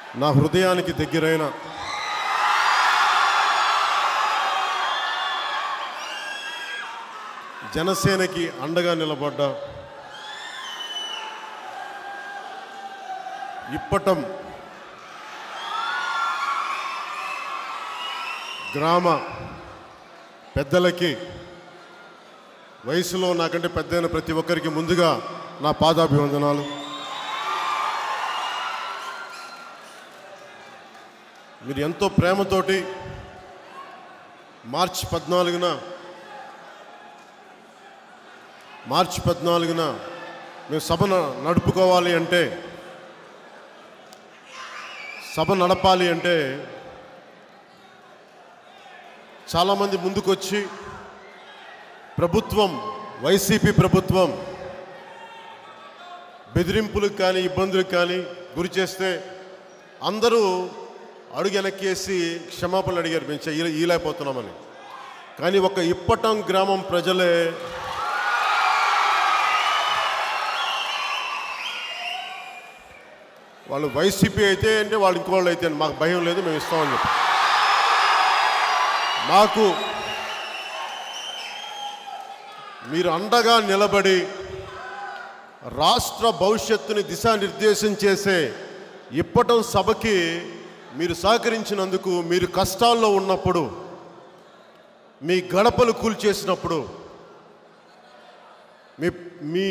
నా హృదయానికి దగ్గరైన జనసేనకి అండగా నిలబడ్డ ఇప్పటం గ్రామ పెద్దలకి వయసులో నాకంటే పెద్దయిన ప్రతి ఒక్కరికి ముందుగా నా పాదాభివందనాలు మీరు ఎంతో ప్రేమతోటి మార్చి పద్నాలుగున మార్చి పద్నాలుగున మేము సభ న- నడుపుకోవాలి అంటే సభ నడపాలి అంటే చాలామంది ముందుకొచ్చి ప్రభుత్వం వైసీపీ ప్రభుత్వం బెదిరింపులకు కానీ ఇబ్బందులకు కానీ గురి చేస్తే అందరూ అడుగు వెనక్కేసి క్షమాపణలు అడిగారు మేము చెయ్య ఈలేకపోతున్నామని కానీ ఒక ఇప్పటం గ్రామం ప్రజలే వాళ్ళు వైసీపీ అయితే అంటే వాళ్ళు ఇంకోళ్ళు అయితే మాకు భయం లేదు మేము ఇస్తామని చెప్పి మాకు మీరు అండగా నిలబడి రాష్ట్ర భవిష్యత్తుని దిశానిర్దేశం చేసే ఇప్పటం సభకి మీరు సహకరించినందుకు మీరు కష్టాల్లో ఉన్నప్పుడు మీ గడపలు కూల్చేసినప్పుడు మీ మీ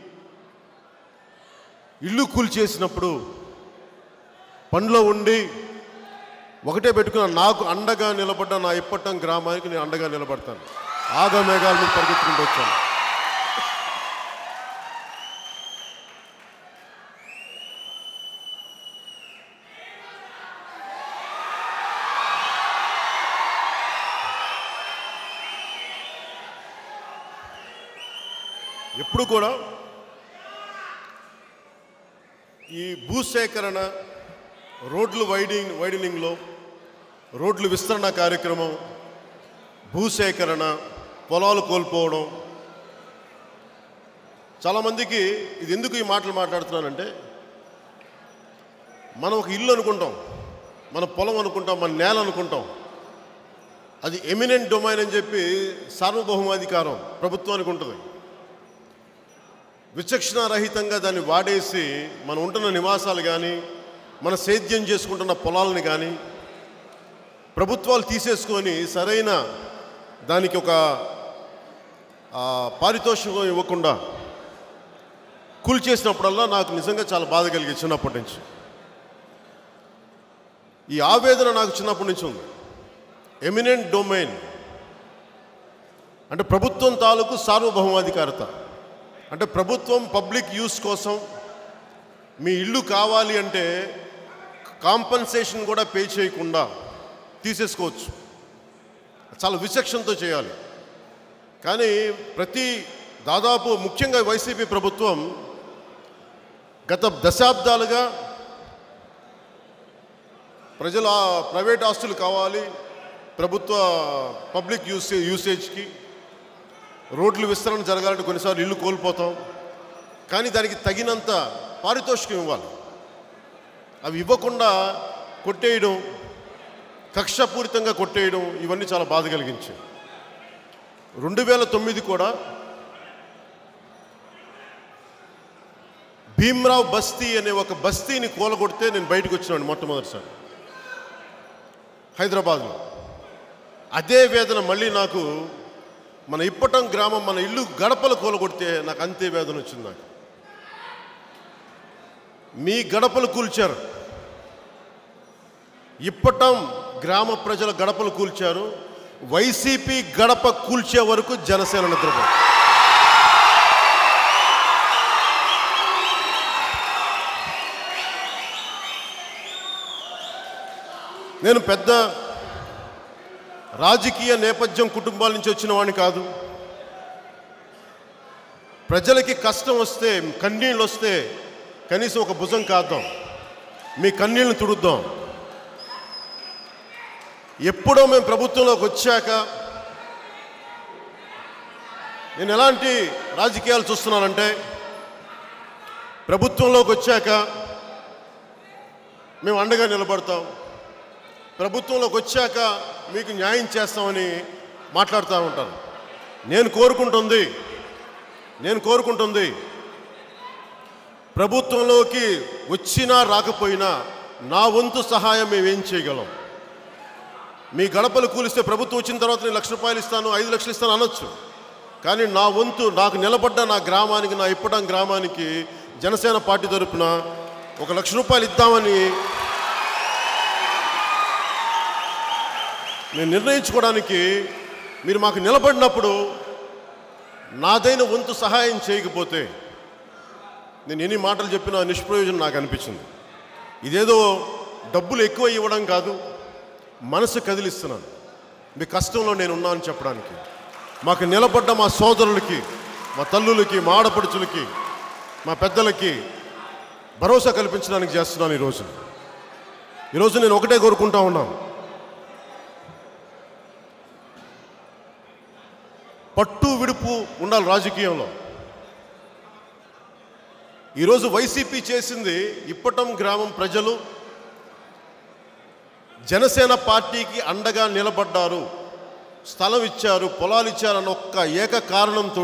ఇల్లు కూల్చేసినప్పుడు పనిలో ఉండి ఒకటే పెట్టుకున్న నాకు అండగా నిలబడ్డ నా ఇప్పటం గ్రామానికి నేను అండగా నిలబడతాను ఆగమేఘాల మీద పరిగెత్తుకుంటూ వచ్చాను ఎప్పుడు కూడా ఈ భూసేకరణ రోడ్లు వైడింగ్ వైడనింగ్లో రోడ్లు విస్తరణ కార్యక్రమం భూసేకరణ పొలాలు కోల్పోవడం చాలామందికి ఇది ఎందుకు ఈ మాటలు మాట్లాడుతున్నానంటే మనం ఒక ఇల్లు అనుకుంటాం మన పొలం అనుకుంటాం మన నేల అనుకుంటాం అది ఎమినెంట్ డొమైన్ అని చెప్పి సార్వభౌమాధికారం ప్రభుత్వానికి ఉంటుంది విచక్షణారహితంగా దాన్ని వాడేసి మనం ఉంటున్న నివాసాలు కానీ మన సేద్యం చేసుకుంటున్న పొలాలని కానీ ప్రభుత్వాలు తీసేసుకొని సరైన దానికి ఒక ఆ, పారితోషికం ఇవ్వకుండా కూల్చేసినప్పుడల్లా నాకు నిజంగా చాలా బాధ కలిగింది చిన్నప్పటి నుంచి ఈ ఆవేదన నాకు చిన్నప్పటి నుంచి ఉంది ఎమినెంట్ డొమైన్ అంటే ప్రభుత్వం తాలూకు సార్వభౌమాధికారత అంటే ప్రభుత్వం పబ్లిక్ యూస్ కోసం మీ ఇల్లు కావాలి అంటే కాంపన్సేషన్ కూడా పే చేయకుండా తీసేసుకోవచ్చు చాలా విచక్షణతో చేయాలి కానీ ప్రతి దాదాపు ముఖ్యంగా వైసీపీ ప్రభుత్వం గత దశాబ్దాలుగా ప్రజల ప్రైవేట్ ఆస్తులు కావాలి ప్రభుత్వ పబ్లిక్ యూసే యూసేజ్కి రోడ్లు విస్తరణ జరగాలంటే కొన్నిసార్లు ఇల్లు కోల్పోతాం కానీ దానికి తగినంత పారితోషికం ఇవ్వాలి అవి ఇవ్వకుండా కొట్టేయడం కక్షపూరితంగా కొట్టేయడం ఇవన్నీ చాలా బాధ కలిగించాయి రెండు వేల తొమ్మిది కూడా భీమ్రావ్ బస్తీ అనే ఒక బస్తీని కూలగొడితే నేను బయటకు వచ్చినాను మొట్టమొదటిసారి హైదరాబాద్లో అదే వేదన మళ్ళీ నాకు మన ఇప్పటం గ్రామం మన ఇల్లు గడపలు కూలగొడితే నాకు అంతే వేదన వచ్చింది నాకు మీ గడపలు కూల్చారు ఇప్పటం గ్రామ ప్రజల గడపలు కూల్చారు వైసీపీ గడప కూల్చే వరకు జనసేన నిద్రపో నేను పెద్ద రాజకీయ నేపథ్యం కుటుంబాల నుంచి వచ్చిన వాడిని కాదు ప్రజలకి కష్టం వస్తే కన్నీళ్ళు వస్తే కనీసం ఒక భుజం కాద్దాం మీ కన్నీళ్ళని తుడుద్దాం ఎప్పుడో మేము ప్రభుత్వంలోకి వచ్చాక నేను ఎలాంటి రాజకీయాలు చూస్తున్నానంటే ప్రభుత్వంలోకి వచ్చాక మేము అండగా నిలబడతాం ప్రభుత్వంలోకి వచ్చాక మీకు న్యాయం చేస్తామని మాట్లాడుతూ ఉంటారు నేను కోరుకుంటుంది నేను కోరుకుంటుంది ప్రభుత్వంలోకి వచ్చినా రాకపోయినా నా వంతు సహాయం మేమేం చేయగలం మీ గడపలు కూలిస్తే ప్రభుత్వం వచ్చిన తర్వాత నేను లక్ష రూపాయలు ఇస్తాను ఐదు లక్షలు ఇస్తాను అనొచ్చు కానీ నా వంతు నాకు నిలబడ్డ నా గ్రామానికి నా ఇప్పటం గ్రామానికి జనసేన పార్టీ తరపున ఒక లక్ష రూపాయలు ఇద్దామని నేను నిర్ణయించుకోవడానికి మీరు మాకు నిలబడినప్పుడు నాదైన వంతు సహాయం చేయకపోతే నేను ఎన్ని మాటలు చెప్పినా నిష్ప్రయోజనం నాకు అనిపించింది ఇదేదో డబ్బులు ఎక్కువ ఇవ్వడం కాదు మనసు కదిలిస్తున్నాను మీ కష్టంలో నేను ఉన్నానని చెప్పడానికి మాకు నిలబడ్డ మా సోదరులకి మా తల్లులకి మా ఆడపడుచులకి మా పెద్దలకి భరోసా కల్పించడానికి చేస్తున్నాను ఈరోజు ఈరోజు నేను ఒకటే కోరుకుంటా ఉన్నాను పట్టు విడుపు ఉండాలి రాజకీయంలో ఈరోజు వైసీపీ చేసింది ఇప్పటం గ్రామం ప్రజలు జనసేన పార్టీకి అండగా నిలబడ్డారు స్థలం ఇచ్చారు పొలాలు ఇచ్చారన్న ఒక్క ఏక కారణంతో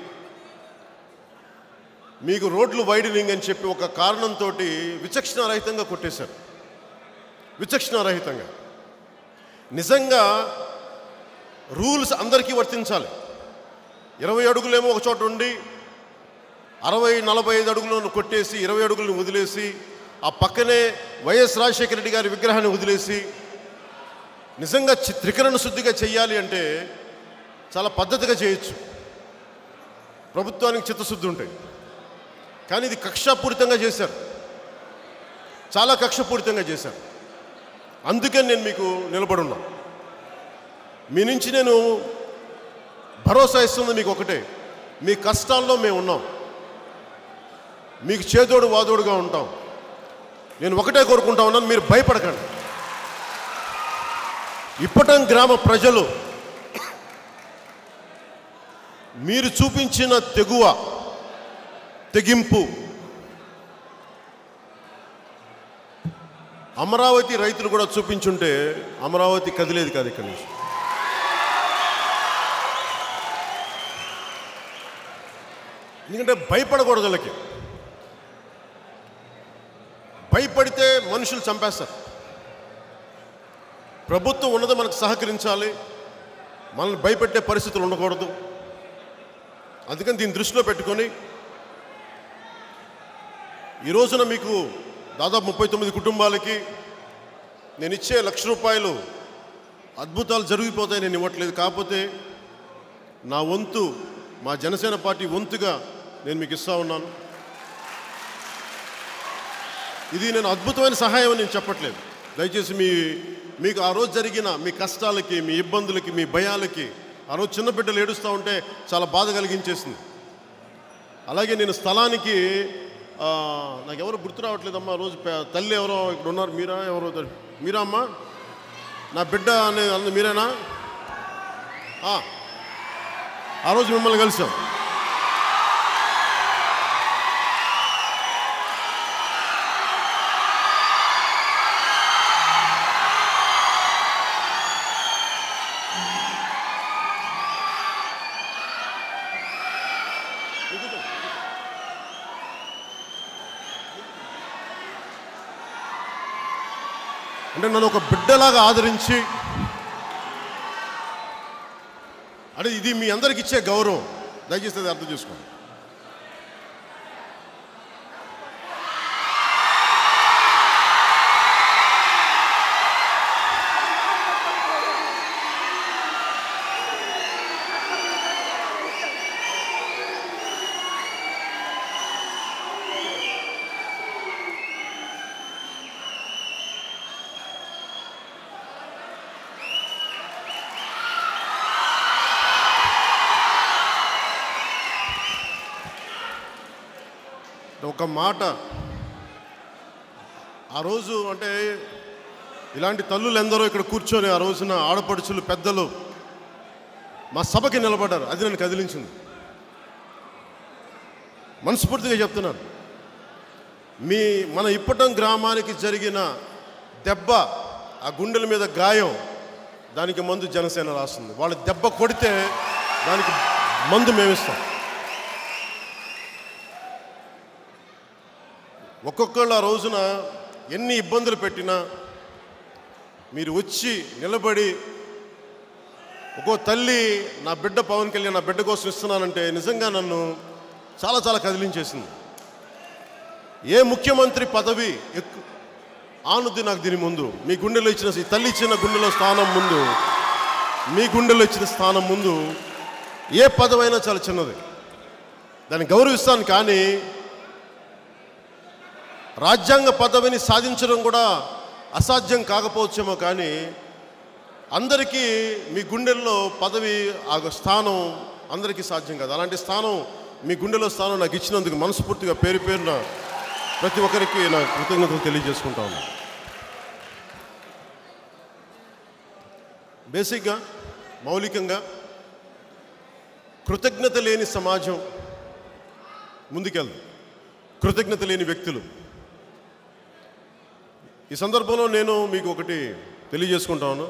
మీకు రోడ్లు వైడనింగ్ అని చెప్పి ఒక కారణంతో విచక్షణారహితంగా కొట్టేశారు విచక్షణారహితంగా నిజంగా రూల్స్ అందరికీ వర్తించాలి ఇరవై అడుగులేమో ఒక చోట ఉండి అరవై నలభై ఐదు అడుగులను కొట్టేసి ఇరవై అడుగులను వదిలేసి ఆ పక్కనే వైఎస్ రాజశేఖర రెడ్డి గారి విగ్రహాన్ని వదిలేసి నిజంగా చి- త్రికరణ శుద్ధిగా చేయాలి అంటే చాలా పద్ధతిగా చేయొచ్చు ప్రభుత్వానికి చిత్తశుద్ధి ఉంటాయి కానీ ఇది కక్షాపూరితంగా చేశారు చాలా కక్షపూరితంగా చేశారు అందుకని నేను మీకు నిలబడున్నా మీ నుంచి నేను భరోసా ఇస్తుంది మీకు ఒకటే మీ కష్టాల్లో మేము ఉన్నాం మీకు చేదోడు వాదోడుగా ఉంటాం నేను ఒకటే కోరుకుంటా ఉన్నాను మీరు భయపడకండి ఇప్పటం గ్రామ ప్రజలు మీరు చూపించిన తెగువ తెగింపు అమరావతి రైతులు కూడా చూపించుంటే అమరావతి కదిలేదు కాదు ఇక్కడి నుంచి ఎందుకంటే భయపడకూడదు వీళ్ళకి భయపడితే మనుషులు చంపేస్తారు ప్రభుత్వం ఉన్నది మనకు సహకరించాలి మనల్ని భయపెట్టే పరిస్థితులు ఉండకూడదు అందుకని దీన్ని దృష్టిలో పెట్టుకొని ఈ రోజున మీకు దాదాపు ముప్పై తొమ్మిది కుటుంబాలకి నేను ఇచ్చే లక్ష రూపాయలు అద్భుతాలు జరిగిపోతాయి నేను ఇవ్వట్లేదు కాకపోతే నా వంతు మా జనసేన పార్టీ వంతుగా నేను మీకు ఇస్తా ఉన్నాను ఇది నేను అద్భుతమైన సహాయం అని నేను చెప్పట్లేదు దయచేసి మీ మీకు ఆ రోజు జరిగిన మీ కష్టాలకి మీ ఇబ్బందులకి మీ భయాలకి ఆ రోజు చిన్న బిడ్డలు ఏడుస్తూ ఉంటే చాలా బాధ కలిగించేసింది అలాగే నేను స్థలానికి ఆ, నాకు ఎవరు గుర్తు రావట్లేదమ్మా ఆ రోజు పే- తల్లి ఎవరో ఇక్కడ ఉన్నారు మీరా ఎవరో తెలి- మీరా అమ్మా నా బిడ్డ అనే అన్న మీరేనా ఆ. ఆ రోజు మిమ్మల్ని కలిసాం అంటే నన్ను ఒక బిడ్డలాగా ఆదరించి అంటే ఇది మీ అందరికి ఇచ్చే గౌరవం దయచేసి అది అర్థం చేసుకోండి ఒక మాట ఆ రోజు అంటే ఇలాంటి తల్లులు ఎందరో ఇక్కడ కూర్చొని ఆ రోజున ఆడపడుచులు పెద్దలు మా సభకి నిలబడ్డారు అది నన్ను కదిలించింది మనస్ఫూర్తిగా చెప్తున్నాను మీ మన ఇప్పటం గ్రామానికి జరిగిన దెబ్బ ఆ గుండెల మీద గాయం దానికి మందు జనసేన రాస్తుంది వాళ్ళు దెబ్బ కొడితే దానికి మందు మేమిస్తాం ఒక్కొక్కళ్ళు ఆ రోజున ఎన్ని ఇబ్బందులు పెట్టినా మీరు వచ్చి నిలబడి ఒక్కో తల్లి నా బిడ్డ పవన్ కళ్యాణ్ నా బిడ్డ కోసం ఇస్తున్నానంటే నిజంగా నన్ను చాలా చాలా కదిలించేసింది ఏ ముఖ్యమంత్రి పదవి ఎక్కు ఆనుద్ది నాకు దీని ముందు మీ గుండెలో ఇచ్చిన ఈ తల్లి ఇచ్చిన గుండెలో స్థానం ముందు మీ గుండెలో ఇచ్చిన స్థానం ముందు ఏ పదవైనా చాలా చిన్నది దాన్ని గౌరవిస్తాను కానీ రాజ్యాంగ పదవిని సాధించడం కూడా అసాధ్యం కాకపోవచ్చేమో కానీ అందరికీ మీ గుండెల్లో పదవి ఆ స్థానం అందరికీ సాధ్యం కాదు అలాంటి స్థానం మీ గుండెలో స్థానం నాకు ఇచ్చినందుకు మనస్ఫూర్తిగా పేరు పేరున ప్రతి ఒక్కరికి నా కృతజ్ఞతలు తెలియజేసుకుంటా ఉన్నాను బేసిక్గా మౌలికంగా కృతజ్ఞత లేని సమాజం ముందుకెళ్ళదు కృతజ్ఞత లేని వ్యక్తులు ఈ సందర్భంలో నేను మీకు ఒకటి తెలియజేసుకుంటాను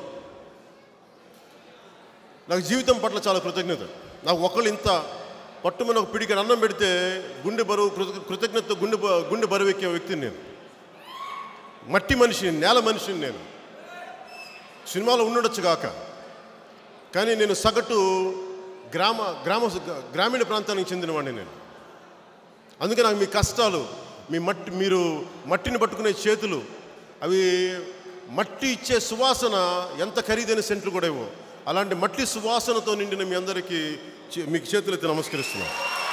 నాకు జీవితం పట్ల చాలా కృతజ్ఞత నాకు ఒకళ్ళు ఇంత పట్టుమని ఒక పిడికి అన్నం పెడితే గుండె బరువు కృత కృతజ్ఞత గుండె బ- గుండె బరువు ఎక్కే వ్యక్తిని నేను మట్టి మనిషిని నేల మనిషిని నేను సినిమాలో ఉండొచ్చు కాక కానీ నేను సగటు గ్రామ గ్రామ గ్రామీణ ప్రాంతానికి చెందినవాడిని నేను అందుకే నాకు మీ కష్టాలు మీ మట్టి మీరు మట్టిని పట్టుకునే చేతులు అవి మట్టి ఇచ్చే సువాసన ఎంత ఖరీదైన సెంట్లు కూడా ఇవ్వు అలాంటి మట్టి సువాసనతో నిండిన మీ అందరికీ చే- మీకు చేతులెత్తి నమస్కరిస్తున్నాను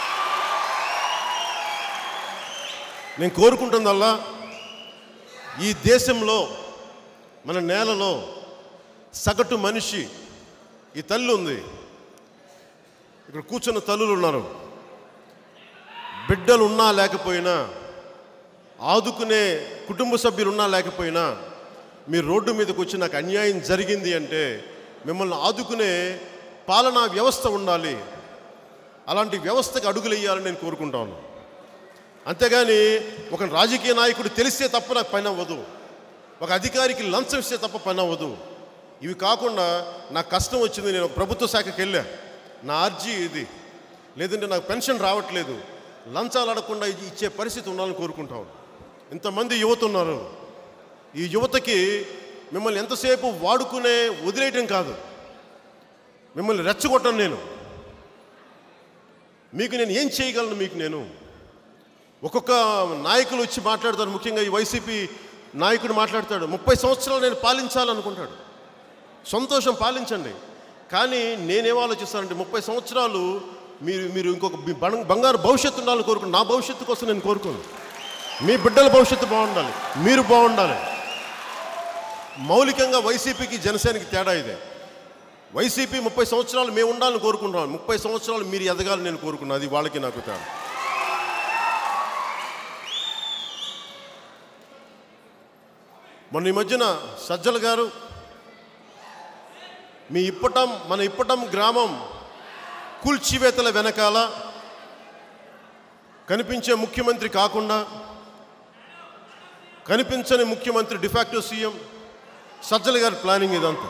నేను కోరుకుంటుందల్లా ఈ దేశంలో మన నేలలో సగటు మనిషి ఈ తల్లి ఉంది ఇక్కడ కూర్చున్న తల్లులు ఉన్నారు బిడ్డలు ఉన్నా లేకపోయినా ఆదుకునే కుటుంబ సభ్యులు ఉన్నా లేకపోయినా మీ రోడ్డు మీదకి వచ్చి నాకు అన్యాయం జరిగింది అంటే మిమ్మల్ని ఆదుకునే పాలనా వ్యవస్థ ఉండాలి అలాంటి వ్యవస్థకు అడుగులేయాలని నేను కోరుకుంటాను అంతేగాని ఒక రాజకీయ నాయకుడు తెలిస్తే తప్ప నాకు పని అవ్వదు ఒక అధికారికి లంచం ఇస్తే తప్ప పని అవ్వదు ఇవి కాకుండా నాకు కష్టం వచ్చింది నేను ఒక ప్రభుత్వ శాఖకి వెళ్ళా నా అర్జీ ఇది లేదంటే నాకు పెన్షన్ రావట్లేదు లంచాలు అడగకుండా ఇది ఇచ్చే పరిస్థితి ఉండాలని కోరుకుంటాం ఇంతమంది యువత ఉన్నారు ఈ యువతకి మిమ్మల్ని ఎంతసేపు వాడుకునే వదిలేయటం కాదు మిమ్మల్ని రెచ్చగొట్టను నేను మీకు నేను ఏం చేయగలను మీకు నేను ఒక్కొక్క నాయకులు వచ్చి మాట్లాడతారు ముఖ్యంగా ఈ వైసీపీ నాయకుడు మాట్లాడతాడు ముప్పై సంవత్సరాలు నేను పాలించాలనుకుంటాడు సంతోషం పాలించండి కానీ నేనేం ఆలోచిస్తానంటే ముప్పై సంవత్సరాలు మీరు మీరు ఇంకొక మీ బం- బంగారు భవిష్యత్తు ఉండాలని కోరుకుని నా భవిష్యత్తు కోసం నేను కోరుకోను మీ బిడ్డల భవిష్యత్తు బాగుండాలి మీరు బాగుండాలి మౌలికంగా వైసీపీకి జనసేనకి తేడా ఇదే వైసీపీ ముప్పై సంవత్సరాలు మేము ఉండాలని కోరుకుంటున్నాం ముప్పై సంవత్సరాలు మీరు ఎదగాలని నేను కోరుకున్నాను అది వాళ్ళకి నాకు తేడా మొన్న ఈ మధ్యన సజ్జల గారు మీ ఇప్పటం మన ఇప్పటం గ్రామం కూల్చివేతల వెనకాల కనిపించే ముఖ్యమంత్రి కాకుండా కనిపించని ముఖ్యమంత్రి డిఫాక్టో సీఎం సజ్జల గారి ప్లానింగ్ ఇదంతా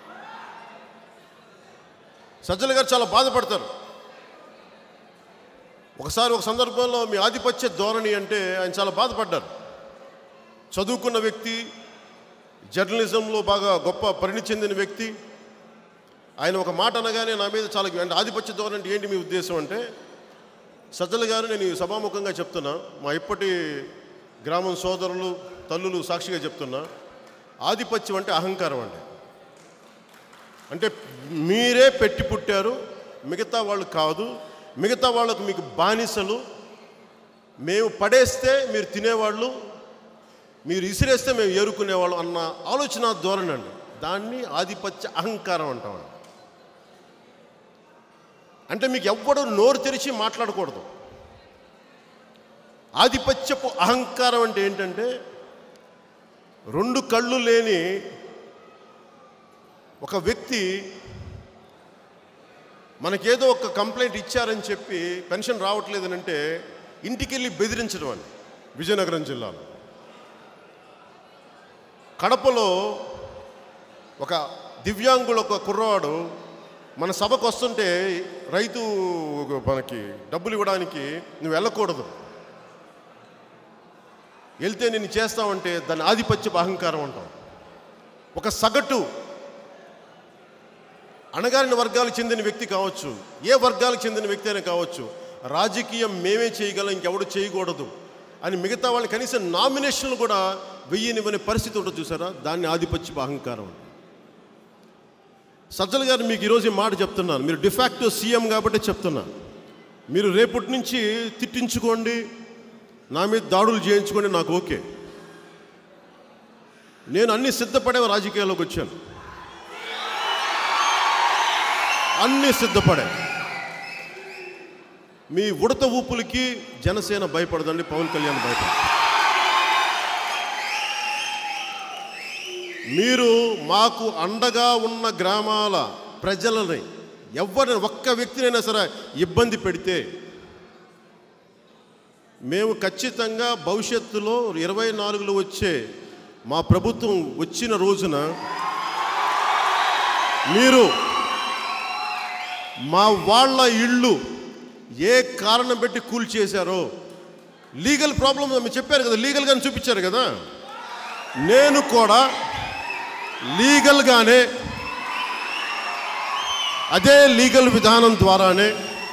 సజ్జల గారు చాలా బాధపడతారు ఒకసారి ఒక సందర్భంలో మీ ఆధిపత్య ధోరణి అంటే ఆయన చాలా బాధపడ్డారు చదువుకున్న వ్యక్తి జర్నలిజంలో బాగా గొప్ప పరిణి చెందిన వ్యక్తి ఆయన ఒక మాట అనగానే నా మీద చాలా అంటే ఆధిపత్య ధోరణి అంటే ఏంటి మీ ఉద్దేశం అంటే సజ్జల గారు నేను ఈ సభాముఖంగా చెప్తున్నా మా ఇప్పటి గ్రామం సోదరులు తల్లులు సాక్షిగా చెప్తున్నా ఆధిపత్యం అంటే అహంకారం అండి అంటే మీరే పెట్టి పుట్టారు మిగతా వాళ్ళు కాదు మిగతా వాళ్ళకు మీకు బానిసలు మేము పడేస్తే మీరు తినేవాళ్ళు మీరు ఇసిరేస్తే మేము ఏరుకునేవాళ్ళం అన్న ఆలోచన ధోరణి అండి దాన్ని ఆధిపత్య అహంకారం అంటామండి అంటే మీకు ఎవ్వడు నోరు తెరిచి మాట్లాడకూడదు ఆధిపత్యపు అహంకారం అంటే ఏంటంటే రెండు కళ్ళు లేని ఒక వ్యక్తి మనకేదో ఒక కంప్లైంట్ ఇచ్చారని చెప్పి పెన్షన్ రావట్లేదని అంటే ఇంటికి వెళ్ళి బెదిరించడం అని విజయనగరం జిల్లాలో కడపలో ఒక దివ్యాంగుడు ఒక కుర్రవాడు మన సభకు వస్తుంటే రైతు మనకి డబ్బులు ఇవ్వడానికి నువ్వు వెళ్ళకూడదు వెళ్తే నేను చేస్తావంటే దాని ఆధిపత్య అహంకారం అంటాం ఒక సగటు అణగారిన వర్గాలకు చెందిన వ్యక్తి కావచ్చు ఏ వర్గాలకు చెందిన వ్యక్తి అయినా కావచ్చు రాజకీయం మేమే చేయగలం ఇంకెవడు చేయకూడదు అని మిగతా వాళ్ళని కనీసం నామినేషన్లు కూడా వెయ్యనివ్వని పరిస్థితి ఉంటుంది చూసారా దాన్ని ఆధిపత్య అహంకారం అంటారు. సజ్జల గారు మీకు ఈరోజు ఈ మాట చెప్తున్నాను మీరు డిఫాక్టో సీఎం కాబట్టి చెప్తున్నా మీరు రేపటి నుంచి తిట్టించుకోండి నా మీద దాడులు చేయించుకోండి నాకు ఓకే నేను అన్ని సిద్ధపడే రాజకీయాల్లోకి వచ్చాను అన్ని సిద్ధపడే మీ ఉడత ఊపులకి జనసేన భయపడదండి పవన్ కళ్యాణ్ భయపడ మీరు మాకు అండగా ఉన్న గ్రామాల ప్రజలని ఎవరిని ఒక్క వ్యక్తినైనా సరే ఇబ్బంది పెడితే మేము ఖచ్చితంగా భవిష్యత్తులో ఇరవై నాలుగులో వచ్చే మా ప్రభుత్వం వచ్చిన రోజున మీరు మా వాళ్ళ ఇళ్ళు ఏ కారణం పెట్టి కూల్ చేశారో లీగల్ ప్రాబ్లమ్ మీరు చెప్పారు కదా లీగల్గా చూపించారు కదా నేను కూడా లీగల్గానే అదే లీగల్ విధానం ద్వారానే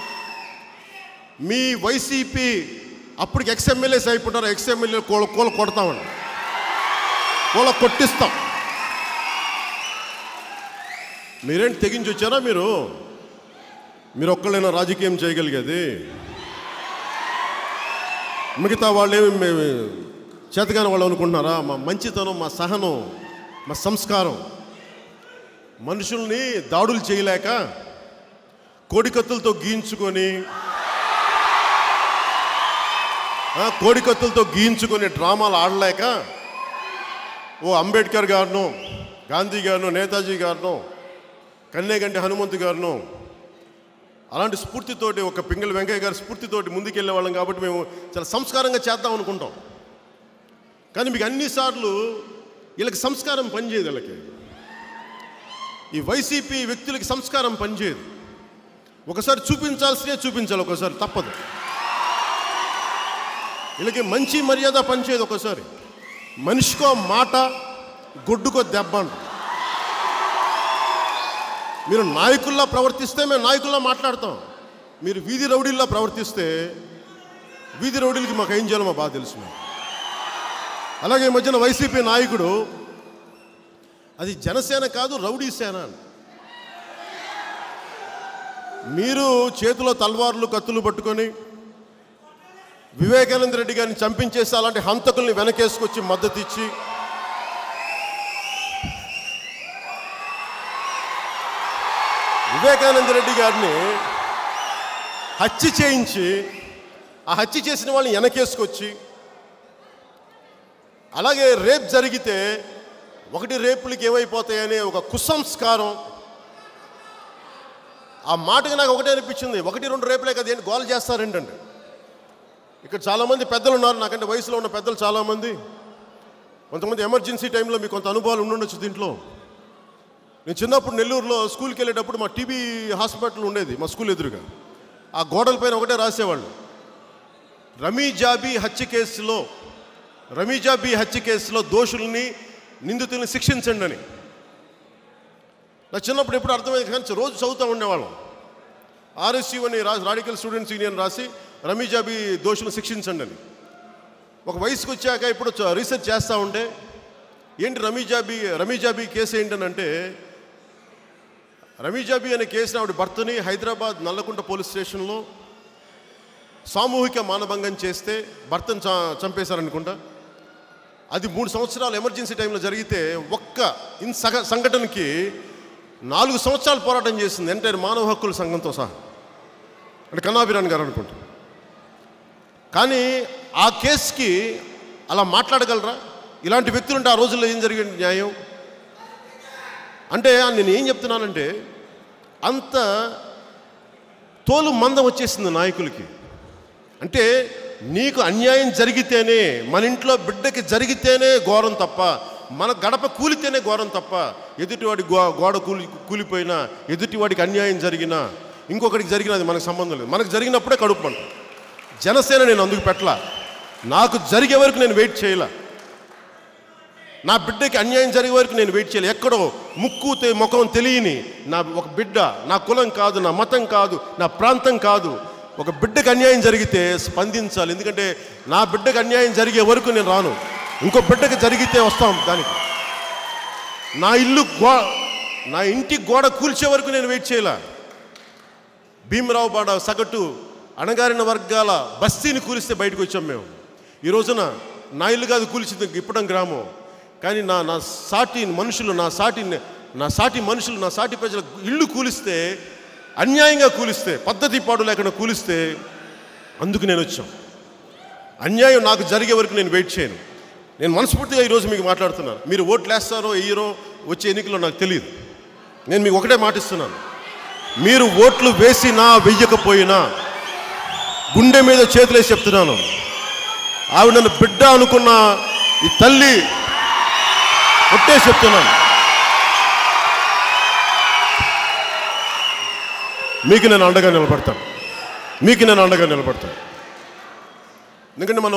మీ వైసీపీ అప్పటికి ఎక్స్ఎమ్మెల్యేస్ అయిపోతారు ఎక్స్ఎమ్మెల్యే కోల కోల కొడతామండి కోల కొట్టిస్తాం మీరేంటి తెగించి వచ్చారా మీరు మీరు ఒక్కళ్ళైనా రాజకీయం చేయగలిగేది మిగతా వాళ్ళు ఏమి మేము చేతగాని వాళ్ళు అనుకుంటున్నారా మా మంచితనం మా సహనం మా సంస్కారం మనుషుల్ని దాడులు చేయలేక కోడికత్తులతో గీయించుకొని ఆ, కోడికత్తులతో గీయించుకొని డ్రామాలు ఆడలేక ఓ అంబేద్కర్ గారిను గాంధీ గారిను నేతాజీ గారిను కన్నేగంటి హనుమంతు గారిను అలాంటి స్ఫూర్తితోటి ఒక పింగళ వెంకయ్య గారి స్ఫూర్తితోటి ముందుకెళ్ళే వాళ్ళం కాబట్టి మేము చాలా సంస్కారంగా చేద్దాం అనుకుంటాం కానీ మీకు అన్నిసార్లు వీళ్ళకి సంస్కారం పనిచేయదు వీళ్ళకి ఈ వైసీపీ వ్యక్తులకి సంస్కారం పనిచేయదు ఒకసారి చూపించాల్సినే చూపించాలి ఒకసారి తప్పదు వీళ్ళకి మంచి మర్యాద పనిచేయదు ఒకసారి మనిషికో మాట గొడ్డుకో దెబ్బ అంట మీరు నాయకుల్లా ప్రవర్తిస్తే మేము నాయకుల్లా మాట్లాడతాం మీరు వీధి రౌడీల్లా ప్రవర్తిస్తే వీధి రౌడీలకి మాకు ఏం చేయాలో మా బాగా తెలుసు మేము. అలాగే ఈ మధ్యన వైసీపీ నాయకుడు అది జనసేన కాదు రౌడీ సేన అని. మీరు చేతిలో తల్వార్లు కత్తులు పట్టుకొని వివేకానంద రెడ్డి గారిని చంపించేసి అలాంటి హంతకుల్ని వెనకేసుకొచ్చి మద్దతు ఇచ్చి వివేకానంద రెడ్డి గారిని హత్య చేయించి ఆ హత్య చేసిన వాళ్ళని వెనకేసుకొచ్చి అలాగే రేప్ జరిగితే ఒకటి రేపులకి ఏమైపోతాయనే ఒక కుసంస్కారం ఆ మాటకి నాకు ఒకటే అనిపించింది ఒకటి రెండు రేపులే కదా ఏంటి గోల్ చేస్తారేంటండి ఇక్కడ చాలామంది పెద్దలు ఉన్నారు నాకంటే వయసులో ఉన్న పెద్దలు చాలామంది కొంతమంది ఎమర్జెన్సీ టైంలో మీకు కొంత అనుభవాలు ఉండుండొచ్చు దీంట్లో నేను చిన్నప్పుడు నెల్లూరులో స్కూల్కి వెళ్ళేటప్పుడు మా టీబీ హాస్పిటల్ ఉండేది మా స్కూల్ ఎదురుగా ఆ గోడల పైన ఒకటే రాసేవాళ్ళు రమీ జాబీ హత్య కేసులో రమీ జాబీ హత్య కేసులో దోషుల్ని నిందితుల్ని శిక్షించండి అని నా చిన్నప్పుడు ఎప్పుడు అర్థమైంది కానీ రోజు చదువుతూ ఉండేవాళ్ళం ఆర్ఎస్యూ అని రాసి రాడికల్ స్టూడెంట్స్ యూనియన్ రాసి రమీ జాబీ దోషులను శిక్షించండి అని ఒక వయసుకు వచ్చాక ఇప్పుడు చ- రీసెర్చ్ చేస్తూ ఉంటే ఏంటి రమీజాబీ రమీజాబీ కేసు ఏంటనంటే రమీజాబీ అనే కేసుని ఆవిడ భర్తని హైదరాబాద్ నల్లకుంట పోలీస్ స్టేషన్లో సామూహిక మానభంగం చేస్తే భర్తను చ చంపేశారనుకుంటా అది మూడు సంవత్సరాలు ఎమర్జెన్సీ టైంలో జరిగితే ఒక్క ఇన్ సగ సంఘటనకి నాలుగు సంవత్సరాలు పోరాటం చేసింది ఎంటైర్ మానవ హక్కుల సంఘంతో సహా అంటే కన్నాభిరాన్ గారు అనుకుంటా కానీ ఆ కేసుకి అలా మాట్లాడగలరా ఇలాంటి వ్యక్తులు ఉంటే ఆ రోజుల్లో ఏం జరిగింది న్యాయం అంటే నేను ఏం చెప్తున్నానంటే అంత తోలు మందం వచ్చేసింది నాయకులకి అంటే నీకు అన్యాయం జరిగితేనే మన ఇంట్లో బిడ్డకి జరిగితేనే ఘోరం తప్ప మన గడప కూలితేనే ఘోరం తప్ప ఎదుటివాడి గో గోడ కూలి కూలిపోయినా ఎదుటివాడికి అన్యాయం జరిగినా ఇంకొకటికి జరిగినది మనకు సంబంధం లేదు మనకు జరిగినప్పుడే కడుపు మంట జనసేన నేను అందుకు పెట్టలా నాకు జరిగే వరకు నేను వెయిట్ చేయలే నా బిడ్డకి అన్యాయం జరిగే వరకు నేను వెయిట్ చేయలే ఎక్కడో ముక్కు తె- ముఖం తెలియని నా ఒక బిడ్డ నా కులం కాదు నా మతం కాదు నా ప్రాంతం కాదు ఒక బిడ్డకి అన్యాయం జరిగితే స్పందించాలి ఎందుకంటే నా బిడ్డకి అన్యాయం జరిగే వరకు నేను రాను ఇంకో బిడ్డకి జరిగితే వస్తాం దానికి నా ఇల్లు గో నా ఇంటి గోడ కూల్చే వరకు నేను వెయిట్ చేయలే భీమరావు బాడ సగటు అణగారిన వర్గాల బస్తీని కూలిస్తే బయటకు వచ్చాం మేము ఈ రోజున నా ఇల్లు కాదు కూల్చింది ఇప్పడం గ్రామం కానీ నా నా సాటి మనుషులు నా సాటి నా సాటి మనుషులు నా సాటి ప్రజల ఇల్లు కూలిస్తే అన్యాయంగా కూలిస్తే పద్ధతి పాడు లేకుండా కూలిస్తే అందుకు నేను వచ్చాం అన్యాయం నాకు జరిగే వరకు నేను వెయిట్ చేయను నేను మనస్ఫూర్తిగా ఈరోజు మీకు మాట్లాడుతున్నాను మీరు ఓట్లు వేస్తారో వెయ్యరో వచ్చే ఎన్నికల్లో నాకు తెలియదు నేను మీకు ఒకటే మాటిస్తున్నాను మీరు ఓట్లు వేసినా వెయ్యకపోయినా గుండె మీద చేతులేసి చెప్తున్నాను ఆవిడ నన్ను బిడ్డ అనుకున్న ఈ తల్లి ఒట్టే చెప్తున్నాను మీకు నేను అండగా నిలబడతాను మీకు నేను అండగా నిలబడతాను ఎందుకంటే మనం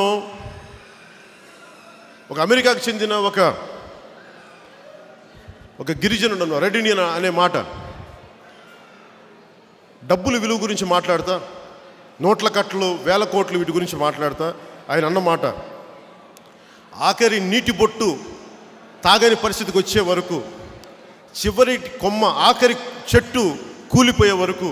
ఒక అమెరికాకు చెందిన ఒక ఒక గిరిజనుడు రెడ్డినియన్ అనే మాట డబ్బుల విలువ గురించి మాట్లాడతా నోట్ల కట్టలు వేల కోట్లు వీటి గురించి మాట్లాడతా ఆయన అన్న మాట ఆఖరి నీటి బొట్టు తాగని పరిస్థితికి వచ్చే వరకు చివరి కొమ్మ ఆఖరి చెట్టు కూలిపోయే వరకు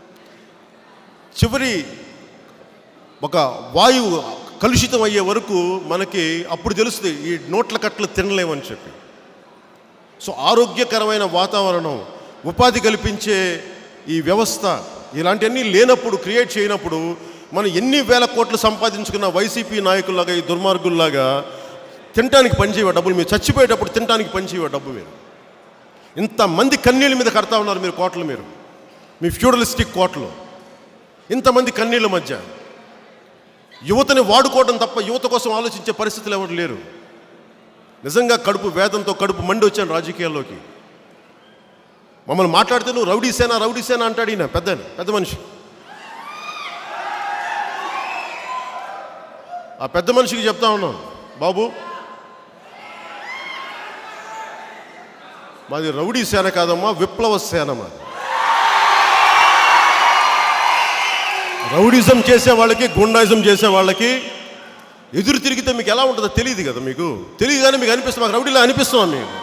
చివరి ఒక వాయువు కలుషితం అయ్యే వరకు మనకి అప్పుడు తెలుస్తుంది ఈ నోట్ల కట్టలు తినలేమని చెప్పి సో ఆరోగ్యకరమైన వాతావరణం ఉపాధి కల్పించే ఈ వ్యవస్థ ఇలాంటివన్నీ లేనప్పుడు క్రియేట్ చేయనప్పుడు మనం ఎన్ని వేల కోట్లు సంపాదించుకున్న వైసీపీ నాయకుల్లాగా ఈ దుర్మార్గుల్లాగా తినడానికి పనిచేయవ డబ్బులు మీరు చచ్చిపోయేటప్పుడు తినడానికి పనిచేయవ డబ్బు మీరు ఇంతమంది కన్నీళ్ళ మీద కడతా ఉన్నారు మీరు కోట్లు మీరు మీ ఫ్యూడలిస్టిక్ కోట్లు ఇంతమంది కన్నీళ్ళ మధ్య యువతని వాడుకోవడం తప్ప యువత కోసం ఆలోచించే పరిస్థితులు ఎవరు లేరు నిజంగా కడుపు వేదంతో కడుపు మండి వచ్చాను రాజకీయాల్లోకి మమ్మల్ని మాట్లాడితే నువ్వు రౌడీ సేన రౌడీ సేన అంటాడు ఈయన పెద్ద పెద్ద మనిషి ఆ పెద్ద మనిషికి చెప్తా ఉన్నాం బాబు మాది రౌడీ సేన కాదమ్మా విప్లవ సేన మాది రౌడిజం చేసే వాళ్ళకి గుండాయిజం చేసే వాళ్ళకి ఎదురు తిరిగితే మీకు ఎలా ఉంటుందో తెలియదు కదా మీకు తెలియదు మీకు అనిపిస్తుంది మాకు రౌడీలా అనిపిస్తున్నాం మీకు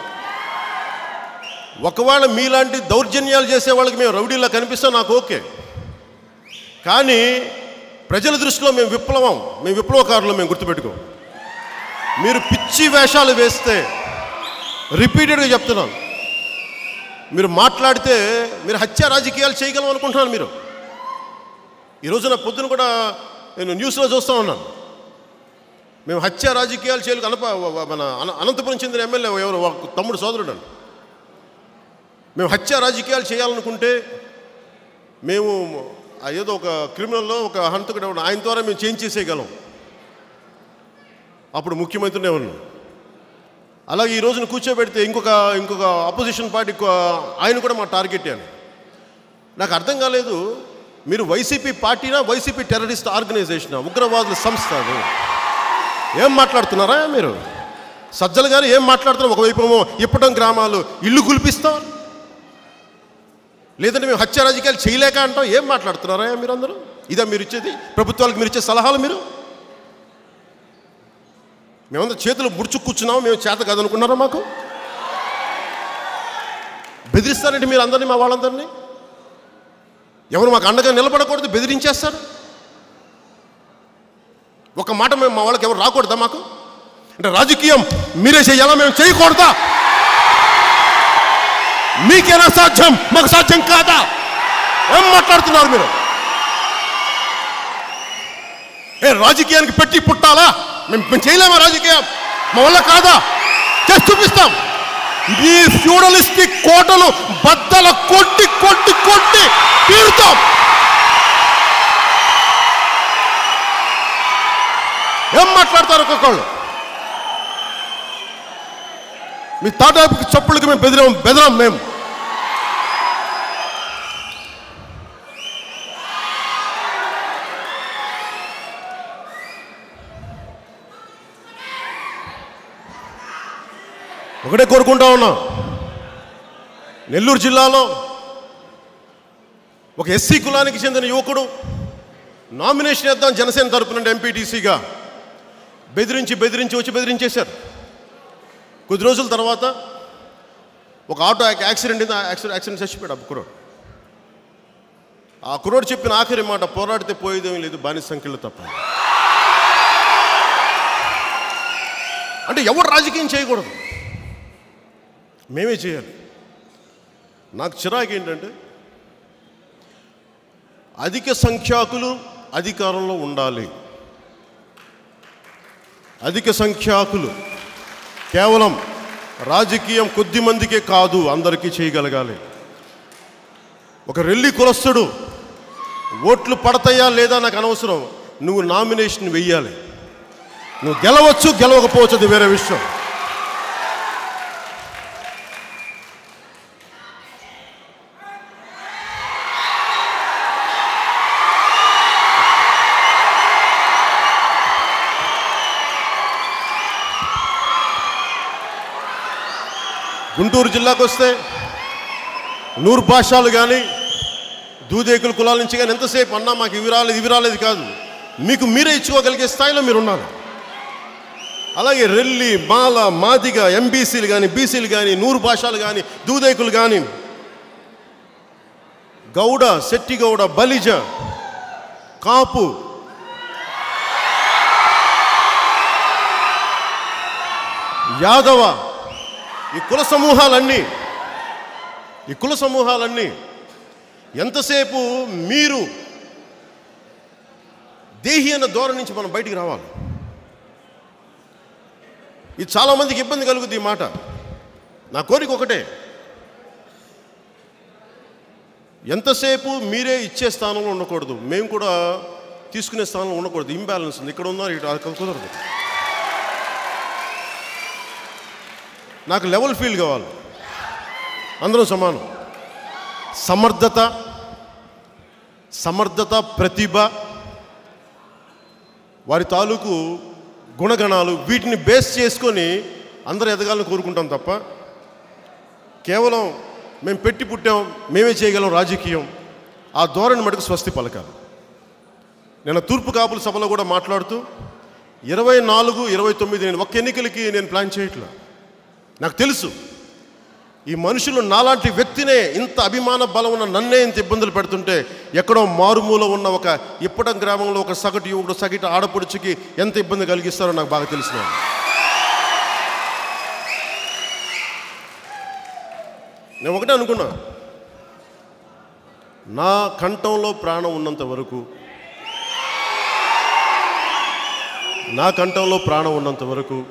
ఒకవేళ మీలాంటి దౌర్జన్యాలు చేసే వాళ్ళకి మేము రౌడీలా కనిపిస్తాం నాకు ఓకే కానీ ప్రజల దృష్టిలో మేము విప్లవం మేము విప్లవకారులు మేము గుర్తుపెట్టుకో మీరు పిచ్చి వేషాలు వేస్తే రిపీటెడ్గా చెప్తున్నాను మీరు మాట్లాడితే మీరు హత్య రాజకీయాలు చేయగలం అనుకుంటున్నాను మీరు ఈ రోజున పొద్దున కూడా నేను న్యూస్లో చూస్తూ ఉన్నాను మేము హత్య రాజకీయాలు చేయాలి అనప మన అన- అనంతపురం చెందిన ఎమ్మెల్యే ఎవరు ఒక తమ్ముడు సోదరుడు అండి మేము హత్య రాజకీయాలు చేయాలనుకుంటే మేము ఆ ఏదో ఒక క్రిమినల్లో ఒక హంతకుడు ఎవడు ఆయన ద్వారా మేము చేంజ్ చేసేయగలం అప్పుడు ముఖ్యమంత్రినే ఉన్నాం అలాగే ఈ రోజున కూర్చోబెడితే ఇంకొక ఇంకొక అపోజిషన్ పార్టీ ఆయన కూడా మా టార్గెట్ అని నాకు అర్థం కాలేదు మీరు వైసీపీ పార్టీనా వైసీపీ టెర్రరిస్ట్ ఆర్గనైజేషన్ ఉగ్రవాదుల సంస్థ అది ఏం మాట్లాడుతున్నారా మీరు సజ్జల గారు ఏం మాట్లాడుతున్నారు ఒకవైపు ఏమో ఇప్పటం గ్రామాలు ఇల్లు కులిపిస్తాం లేదంటే మేము హత్య రాజకీయాలు చేయలేక అంటాం ఏం మాట్లాడుతున్నారా మీరు అందరూ ఇదా మీరు ఇచ్చేది ప్రభుత్వాలకు మీరు ఇచ్చే సలహాలు మీరు మేమంతా చేతులు ముడుచు కూర్చున్నాము మేము చేత కాదనుకున్నారా మాకు బెదిరిస్తారంటే మీరు అందరినీ మా వాళ్ళందరినీ ఎవరు మాకు అండగా నిలబడకూడదు బెదిరించేస్తారు ఒక మాట మేము మా వాళ్ళకి ఎవరు రాకూడదా మాకు అంటే రాజకీయం మీరే చేయాలా మేము చేయకూడదా మీకేనా సాధ్యం మాకు సాధ్యం కాదా ఏం మాట్లాడుతున్నారు మీరు ఏ రాజకీయానికి పెట్టి పుట్టాలా మేము మేము చేయలేమా రాజకీయం మా వల్ల కాదా చేసి చూపిస్తాం ఈ ఫ్యూడలిస్టిక్ కోటలు బద్దల కొట్టి కొట్టి కొట్టి తీరుతాం ఏం మాట్లాడతారు ఒక్కొక్కళ్ళు మీ తాటాపుకి చప్పులకి మేము బెదిరాం బెదరాం మేము ఒకటే కోరుకుంటా ఉన్నా నెల్లూరు జిల్లాలో ఒక ఎస్సీ కులానికి చెందిన యువకుడు నామినేషన్ వేద్దాం జనసేన తరపున ఎంపీటీసీగా బెదిరించి బెదిరించి వచ్చి బెదిరించేశారు కొద్ది రోజుల తర్వాత ఒక ఆటో యాక్- యాక్సిడెంట్ అయింది ఆ యాక్సిడెంట్ యాక్సిడెంట్ చచ్చిపోయాడు ఆ కుర్రోడు ఆ కుర్రోడు చెప్పిన ఆఖరి మాట పోరాడితే పోయేదేమీ లేదు బానిస సంఖ్యలు తప్ప అంటే ఎవరు రాజకీయం చేయకూడదు మేమే చేయాలి నాకు చిరాకు ఏంటంటే అధిక సంఖ్యాకులు అధికారంలో ఉండాలి అధిక సంఖ్యాకులు కేవలం రాజకీయం కొద్ది మందికే కాదు అందరికీ చేయగలగాలి ఒక రెల్లి కులస్తుడు ఓట్లు పడతాయా లేదా నాకు అనవసరం నువ్వు నామినేషన్ వెయ్యాలి నువ్వు గెలవచ్చు గెలవకపోవచ్చు అది వేరే విషయం గుంటూరు జిల్లాకు వస్తే నూరు భాషలు కానీ దూదేకుల కులాల నుంచి కానీ ఎంతసేపు అన్నా మాకు ఇవి రాలేదు ఇవి రాలేదు కాదు మీకు మీరే ఇచ్చుకోగలిగే స్థాయిలో మీరు ఉన్నారు అలాగే రెల్లి మాల మాదిగ ఎంబీసీలు కానీ బీసీలు కానీ నూరు భాషలు కానీ దూదేకులు కానీ గౌడ శెట్టి గౌడ బలిజ కాపు యాదవ ఈ కుల సమూహాలన్నీ ఈ కుల సమూహాలన్నీ ఎంతసేపు మీరు దేహి అన్న ధోరణి నుంచి మనం బయటికి రావాలి ఇది చాలామందికి ఇబ్బంది కలుగుద్ది ఈ మాట నా కోరిక ఒకటే ఎంతసేపు మీరే ఇచ్చే స్థానంలో ఉండకూడదు మేము కూడా తీసుకునే స్థానంలో ఉండకూడదు ఇంబ్యాలెన్స్ ఉంది ఇక్కడ ఉన్నారు ఇక్కడ అక్కడ కుదరదు నాకు లెవెల్ ఫీల్ కావాలి అందరం సమానం సమర్థత సమర్థత ప్రతిభ వారి తాలూకు గుణగణాలు వీటిని బేస్ చేసుకొని అందరూ ఎదగాలని కోరుకుంటాం తప్ప కేవలం మేము పెట్టి పుట్టాం మేమే చేయగలం రాజకీయం ఆ ధోరణి మటుకు స్వస్తి పలకాలి నేను తూర్పు కాపుల సభలో కూడా మాట్లాడుతూ ఇరవై నాలుగు ఇరవై తొమ్మిది నేను ఒక్క ఎన్నికలకి నేను ప్లాన్ చేయట్లా నాకు తెలుసు ఈ మనుషులు నాలాంటి వ్యక్తినే ఇంత అభిమాన బలం ఉన్న నన్నే ఇంత ఇబ్బందులు పెడుతుంటే ఎక్కడో మారుమూల ఉన్న ఒక ఇప్పటం గ్రామంలో ఒక సగటు యువకుడు సగటు ఆడపడుచుకి ఎంత ఇబ్బంది కలిగిస్తారో నాకు బాగా తెలిసిన నేను ఒకటే అనుకున్నా నా కంఠంలో ప్రాణం ఉన్నంత వరకు నా కంఠంలో ప్రాణం ఉన్నంత వరకు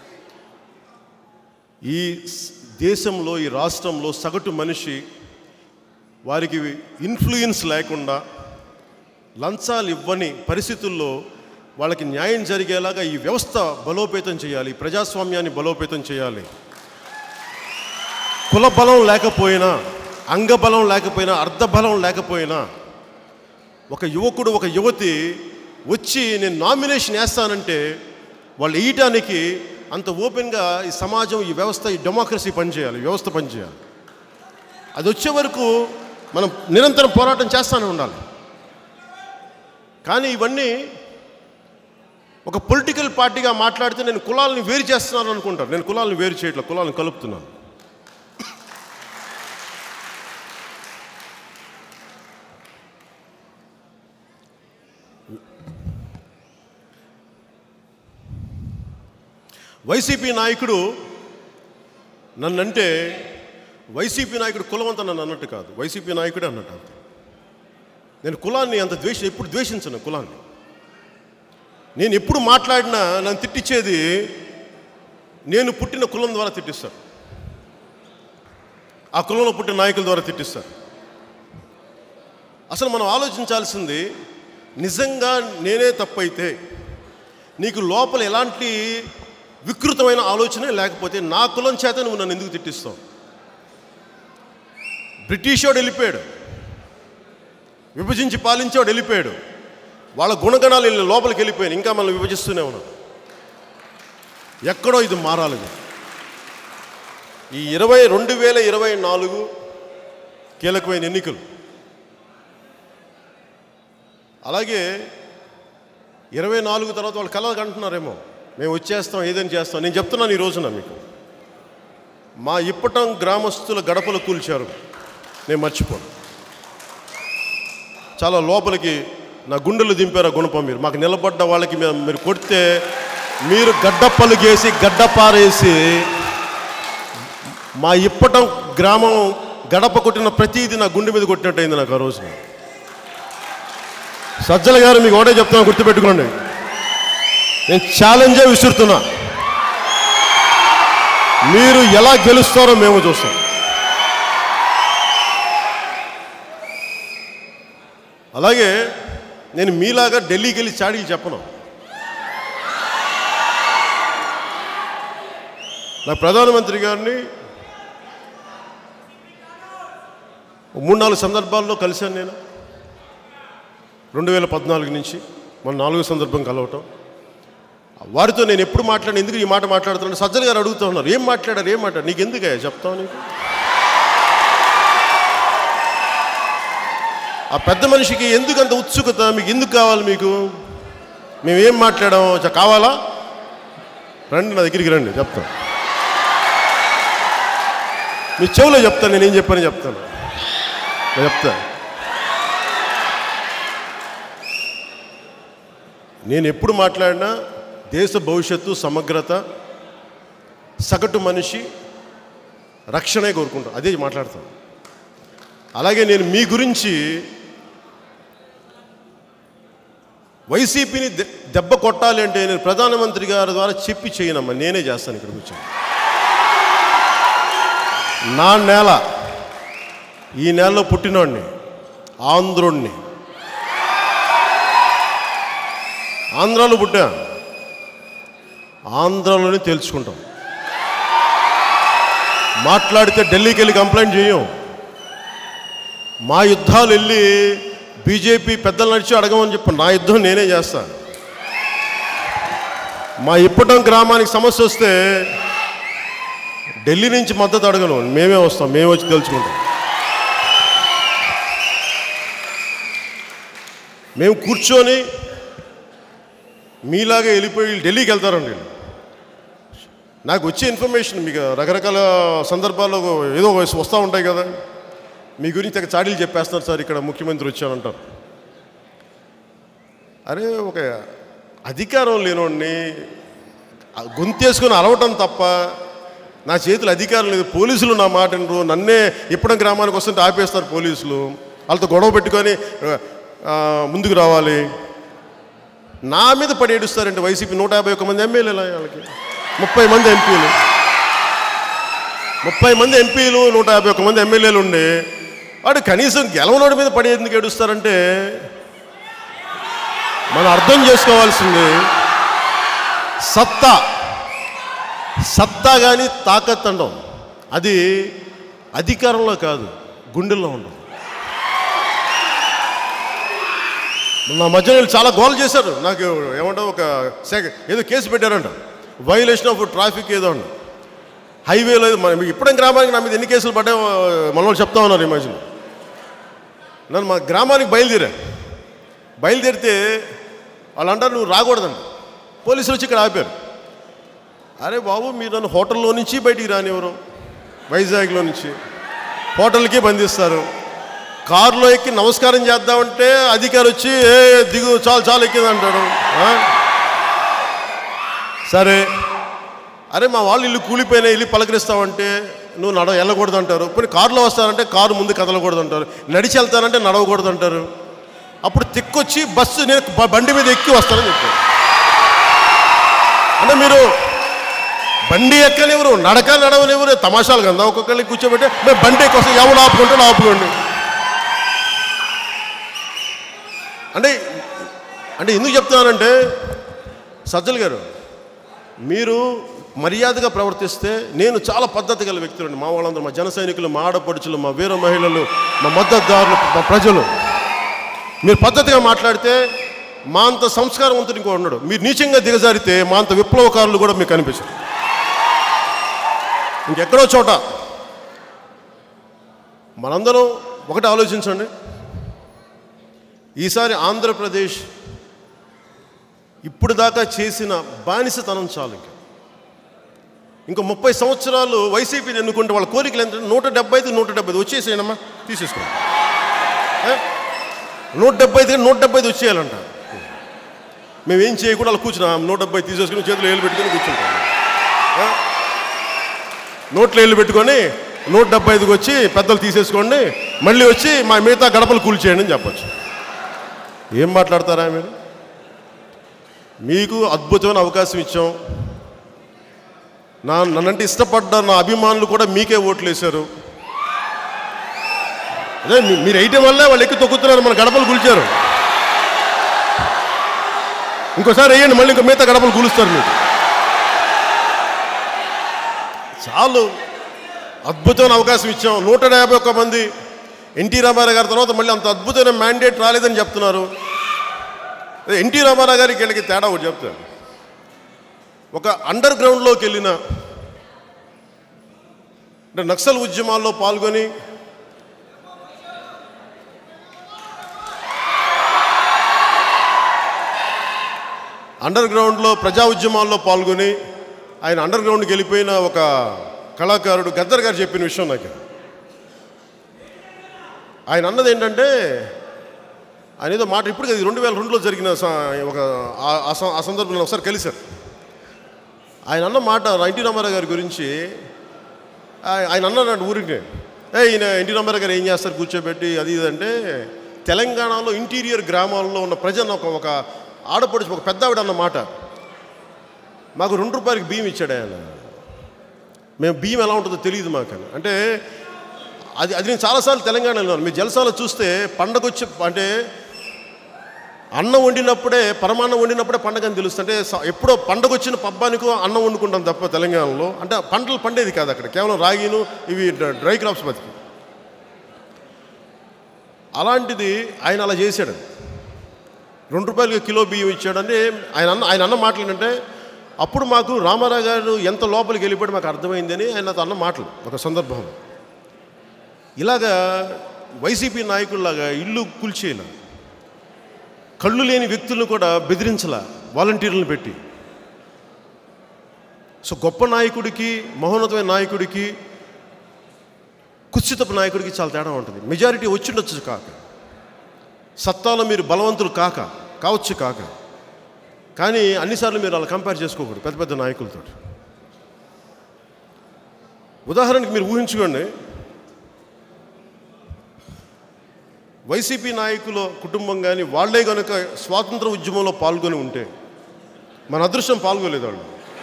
ఈ స్- దేశంలో ఈ రాష్ట్రంలో సగటు మనిషి వారికి ఇన్ఫ్లుయెన్స్ లేకుండా లంచాలు ఇవ్వని పరిస్థితుల్లో వాళ్ళకి న్యాయం జరిగేలాగా ఈ వ్యవస్థ బలోపేతం చేయాలి ప్రజాస్వామ్యాన్ని బలోపేతం చేయాలి కుల బలం లేకపోయినా అంగబలం లేకపోయినా అర్ధబలం లేకపోయినా ఒక యువకుడు ఒక యువతి వచ్చి నేను నామినేషన్ వేస్తానంటే వాళ్ళు వేయటానికి అంత ఓపెన్గా ఈ సమాజం ఈ వ్యవస్థ ఈ డెమోక్రసీ పనిచేయాలి వ్యవస్థ పనిచేయాలి అది వచ్చే వరకు మనం నిరంతరం పోరాటం చేస్తూనే ఉండాలి కానీ ఇవన్నీ ఒక పొలిటికల్ పార్టీగా మాట్లాడితే నేను కులాలను వేరు చేస్తున్నాను అనుకుంటాను నేను కులాలను వేరు చేయట్లేదు కులాలను కలుపుతున్నాను వైసీపీ నాయకుడు నన్నంటే వైసీపీ నాయకుడు కులవంత నన్ను అన్నట్టు కాదు వైసీపీ నాయకుడే అన్నట్టు అంతే నేను కులాన్ని అంత ద్వేష ఎప్పుడు ద్వేషించను కులాన్ని నేను ఎప్పుడు మాట్లాడినా నన్ను తిట్టించేది నేను పుట్టిన కులం ద్వారా తిట్టిస్తారు ఆ కులంలో పుట్టిన నాయకుల ద్వారా తిట్టిస్తారు అసలు మనం ఆలోచించాల్సింది నిజంగా నేనే తప్పైతే నీకు లోపల ఎలాంటి వికృతమైన ఆలోచనే లేకపోతే నా కులం చేత నువ్వు నన్ను ఎందుకు తిట్టిస్తావు బ్రిటిష్ వాడు వెళ్ళిపోయాడు విభజించి పాలించేవాడు వెళ్ళిపోయాడు వాళ్ళ గుణగణాలు వెళ్ళి లోపలికి వెళ్ళిపోయాను ఇంకా మనం విభజిస్తూనే ఉన్నాం ఎక్కడో ఇది మారాలి ఇది. ఈ ఇరవై రెండు వేల ఇరవై నాలుగు కీలకమైన ఎన్నికలు అలాగే ఇరవై నాలుగు తర్వాత వాళ్ళు కలలు అంటున్నారేమో మేము వచ్చేస్తాం ఏదైనా చేస్తాం నేను చెప్తున్నాను ఈ రోజున మీకు మా ఇప్పటం గ్రామస్తుల గడపలు కూల్చారు నేను మర్చిపోను చాలా లోపలికి నా గుండెలు దింపారు ఆ గుణపం మీరు మాకు నిలబడ్డ వాళ్ళకి మీరు మీరు కొడితే మీరు గడ్డప్పలు గేసి గడ్డ పారేసి మా ఇప్పటం గ్రామం గడప కొట్టిన ప్రతిదీ నా గుండె మీద కొట్టినట్టు అయింది నాకు ఆ రోజున సజ్జల గారు మీకు ఒకటే చెప్తాను గుర్తుపెట్టుకోండి నేను ఛాలెంజే విసురుతున్నా మీరు ఎలా గెలుస్తారో మేము చూస్తాం అలాగే నేను మీలాగా ఢిల్లీకి వెళ్ళి చాడీలు చెప్పను నా ప్రధానమంత్రి గారిని ఓ మూడు నాలుగు సందర్భాల్లో కలిశాను నేను రెండు వేల పద్నాలుగు నుంచి మన నాలుగో సందర్భం కలవటం వారితో నేను ఎప్పుడు మాట్లాడిన ఎందుకు ఈ మాట మాట్లాడుతున్నాను సజ్జల గారు అడుగుతూ ఉన్నారు ఏం మాట్లాడారు ఏం మాట్లాడారు నీకు ఎందుకయ్యా చెప్తావు నీకు ఆ పెద్ద మనిషికి ఎందుకు అంత ఉత్సుకత మీకు ఎందుకు కావాలి మీకు మేము ఏం మాట్లాడాం చ- కావాలా రండి నా దగ్గరికి రండి చెప్తాను మీ చెవులో చెప్తాను నేను ఏం చెప్పాను చెప్తాను నేను చెప్తా నేను ఎప్పుడు మాట్లాడినా దేశ భవిష్యత్తు సమగ్రత సగటు మనిషి రక్షణే కోరుకుంటాను అదే మాట్లాడతాను అలాగే నేను మీ గురించి వైసీపీని దె- దెబ్బ కొట్టాలి అంటే నేను ప్రధానమంత్రి గారి ద్వారా చెప్పి చేయనమ్మా నేనే చేస్తాను ఇక్కడ కూర్చొని నా నేల ఈ నేలలో పుట్టినోడిని ఆంధ్రుణ్ణి ఆంధ్రాలో పుట్టా ఆంధ్రాలోనే తేల్చుకుంటాం మాట్లాడితే ఢిల్లీకి వెళ్ళి కంప్లైంట్ చేయం మా యుద్ధాలు వెళ్ళి బీజేపీ పెద్దలు నడిచి అడగమని చెప్పి నా యుద్ధం నేనే చేస్తా మా ఇప్పటం గ్రామానికి సమస్య వస్తే ఢిల్లీ నుంచి మద్దతు అడగను మేమే వస్తాం మేమే వచ్చి తెలుసుకుంటాం మేము కూర్చొని మీలాగే వెళ్ళిపోయి ఢిల్లీకి వెళ్తారండి వీళ్ళు. నాకు వచ్చే ఇన్ఫర్మేషన్ మీకు రకరకాల సందర్భాల్లో ఏదో వస్తూ ఉంటాయి కదా మీ గురించి తెగ చాడీలు చెప్పేస్తున్నారు సార్ ఇక్కడ ముఖ్యమంత్రి వచ్చానంటారు అరే ఒక అధికారం లేనోడిని ఆ గొంతేసుకొని అరవటం తప్ప నా చేతులు అధికారం లేదు పోలీసులు నా మాట వినరు నన్నే ఇప్పటి గ్రామానికి వస్తుంటే ఆపేస్తారు పోలీసులు వాళ్ళతో గొడవ పెట్టుకొని ఆ, ముందుకు రావాలి నా మీద పడి ఏడుస్తారంటే వైసీపీ నూట యాభై ఒక్క మంది ఎమ్మెల్యేలు వాళ్ళకి ముప్పై మంది ఎంపీలు ముప్పై మంది ఎంపీలు నూట యాభై ఒక్క మంది ఎమ్మెల్యేలు ఉండి వాడు కనీసం గెలవనోడి మీద పడి ఎందుకు ఏడుస్తారంటే మనం అర్థం చేసుకోవాల్సింది సత్తా సత్తా కానీ తాకత్ అండం అది అధికారంలో కాదు గుండెల్లో ఉండదు నా మధ్య వీళ్ళు చాలా గోల్ చేశారు నాకు ఏమంటావు ఒక శాఖ ఏదో కేసు పెట్టారంట వైలేషన్ ఆఫ్ ట్రాఫిక్ ఏదో అండి హైవేలో ఏదో మన మీకు ఇప్పుడే గ్రామానికి నా మీద ఎన్ని కేసులు పడ్డాయో మన వాళ్ళు చెప్తా ఉన్నారు ఈ మధ్యన నన్ను మా గ్రామానికి బయలుదేరా బయలుదేరితే వాళ్ళు అంటారు నువ్వు రాకూడదండి పోలీసులు వచ్చి ఇక్కడ ఆపారు అరే బాబు మీరు నన్ను హోటల్లో నుంచి బయటికి రానివ్వరు వైజాగ్లో నుంచి హోటల్కి బంధిస్తారు కారులో ఎక్కి నమస్కారం చేద్దామంటే అధికారి వచ్చి ఏ దిగు చాలు చాలు ఎక్కింది అంటాడు ఆ? సరే అరే మా వాళ్ళు ఇల్లు కూలిపోయినా ఇల్లు పలకరిస్తామంటే నువ్వు నడవ వెళ్ళకూడదు అంటారు పోనీ కారులో వస్తారంటే కారు ముందు కదలకూడదు అంటారు నడిచి వెళ్తానంటే నడవకూడదు అంటారు అప్పుడు తిక్కొచ్చి బస్సు నేను బ- బండి మీద ఎక్కి వస్తానని చెప్పారు అంటే మీరు బండి ఎక్కనివ్వరు నడక నడవనివ్వరు తమాషాలు కదా ఒక్కొక్కరిని కూర్చోబెట్టి మేము బండి ఎక్కి వస్తాం ఎవడు ఆపుకుంటాడు ఆపుకోండి అంటే అంటే ఎందుకు చెప్తున్నానంటే సజ్జల్ గారు మీరు మర్యాదగా ప్రవర్తిస్తే నేను చాలా పద్ధతి గల వ్యక్తులండి మా వాళ్ళందరూ మా జన సైనికులు మా ఆడపడుచులు మా వీర మహిళలు మా మద్దతుదారులు మా ప్రజలు మీరు పద్ధతిగా మాట్లాడితే మా అంత సంస్కారవంతుడు ఇంకో ఉన్నాడు మీరు నీచంగా దిగజారితే మా అంత విప్లవకారులు కూడా మీకు కనిపించరు ఇంకెక్కడో చోట మనందరం ఒకటి ఆలోచించండి ఈసారి ఆంధ్రప్రదేశ్ ఇప్పుడు దాకా చేసిన బానిసతనం చాలు ఇంకా ఇంకా ముప్పై సంవత్సరాలు వైసీపీని ఎన్నుకుంటే వాళ్ళ కోరికలు ఎంత నూట డెబ్బై ఐదు నూట డెబ్బై ఐదు వచ్చేసేయనమ్మా తీసేసుకోండి ఏ? నూట డెబ్బై ఐదు నూట డెబ్బై ఐదు వచ్చేయాలంట మేము ఏం చేయకుండా అలా కూర్చున్నాం నూట డెబ్బై తీసేసుకుని చేతులు ఏళ్ళు పెట్టుకొని కూర్చుంటాం ఏ? నోట్లో ఏళ్ళు పెట్టుకొని నూట డెబ్బై ఐదుకి వచ్చి పెద్దలు తీసేసుకోండి మళ్ళీ వచ్చి మా మిగతా గడపలు కూల్చేయండి అని చెప్పొచ్చు ఏం మాట్లాడతారా మీరు మీకు అద్భుతమైన అవకాశం ఇచ్చాం నా నన్నంటే ఇష్టపడ్డ నా అభిమానులు కూడా మీకే ఓట్లు వేశారు అదే మీ- మీరు వేయటం వల్లే వాళ్ళు ఎక్కి తొక్కుతున్నారు మన గడపలు కూల్చారు ఇంకోసారి వేయండి మళ్ళీ ఇంకో మిగతా గడపలు కూలుస్తారు మీకు చాలు అద్భుతమైన అవకాశం ఇచ్చాం నూట యాభై ఒక్క మంది ఎన్టీ రామారావు గారి తర్వాత మళ్ళీ అంత అద్భుతమైన మ్యాండేట్ రాలేదని చెప్తున్నారు అదే ఎన్టీ రామారావు గారికి వీళ్ళకి తేడా ఒకటి చెప్తాను ఒక అండర్ గ్రౌండ్లోకి వెళ్ళిన అంటే నక్సల్ ఉద్యమాల్లో పాల్గొని అండర్ గ్రౌండ్లో ప్రజా ఉద్యమాల్లో పాల్గొని ఆయన అండర్ గ్రౌండ్కి వెళ్ళిపోయిన ఒక కళాకారుడు గద్దర్ గారు చెప్పిన విషయం నాకు ఆయన అన్నది ఏంటంటే ఆయన ఏదో మాట ఇప్పుడు కదా రెండు వేల రెండులో జరిగిన స- ఒక ఆ- ఆ సం- ఆ సందర్భంలో ఒకసారి కలిశారు ఆయన అన్న మాట ఎన్టీ రామారావు గారి గురించి ఆయ- ఆయన అన్నాడు ఊరికి ఏ ఈయన ఎన్టీ రామారావు గారు ఏం చేస్తారు కూర్చోబెట్టి అది ఇది అంటే తెలంగాణలో ఇంటీరియర్ గ్రామాల్లో ఉన్న ప్రజలను ఒక ఒక ఆడపడుచు ఒక పెద్ద ఆవిడ అన్న మాట మాకు రెండు రూపాయలకి బియ్యం ఇచ్చాడు ఆయన మేము బియ్యం ఎలా ఉంటుందో తెలియదు మాకు అని అంటే అది అది నేను చాలాసార్లు తెలంగాణలో ఉన్నాను మీ జలసాలో చూస్తే పండగ వచ్చి అంటే అన్నం వండినప్పుడే పరమాన్నం వండినప్పుడే పండగ అని తెలుస్తుంది అంటే స- ఎప్పుడో పండగ వచ్చిన పబ్బానికో అన్నం వండుకుంటాం తప్ప తెలంగాణలో అంటే పంటలు పండేది కాదు అక్కడ కేవలం రాగిను ఇవి డ్ర- డ్రై క్రాప్స్ బతికి అలాంటిది ఆయన అలా చేశాడు రెండు రూపాయలకి కిలో బియ్యం ఇచ్చాడంటే ఆయన అన్న ఆయన అన్న మాటలు ఏంటంటే అప్పుడు మాకు రామారావు గారు ఎంత లోపలికి వెళ్ళిపోయి మాకు అర్థమైందని ఆయన నాతో అన్న మాటలు ఒక సందర్భంలో ఇలాగా వైసీపీ నాయకుల్లాగా ఇల్లు కూల్చేయాల కళ్ళు లేని వ్యక్తులను కూడా బెదిరించలా వాలంటీర్లను పెట్టి సో గొప్ప నాయకుడికి మహోన్నతమైన నాయకుడికి కుత్సితపు నాయకుడికి చాలా తేడా ఉంటుంది మెజారిటీ వచ్చిండొచ్చు కాక సత్తాలో మీరు బలవంతులు కాక కావచ్చు కాక కానీ అన్నిసార్లు మీరు అలా కంపేర్ చేసుకోకూడదు పెద్ద పెద్ద నాయకులతో ఉదాహరణకి మీరు ఊహించుకోండి వైసీపీ నాయకుల కుటుంబం కానీ వాళ్ళే కనుక స్వాతంత్ర ఉద్యమంలో పాల్గొని ఉంటే మన అదృష్టం పాల్గొలేదు వాళ్ళు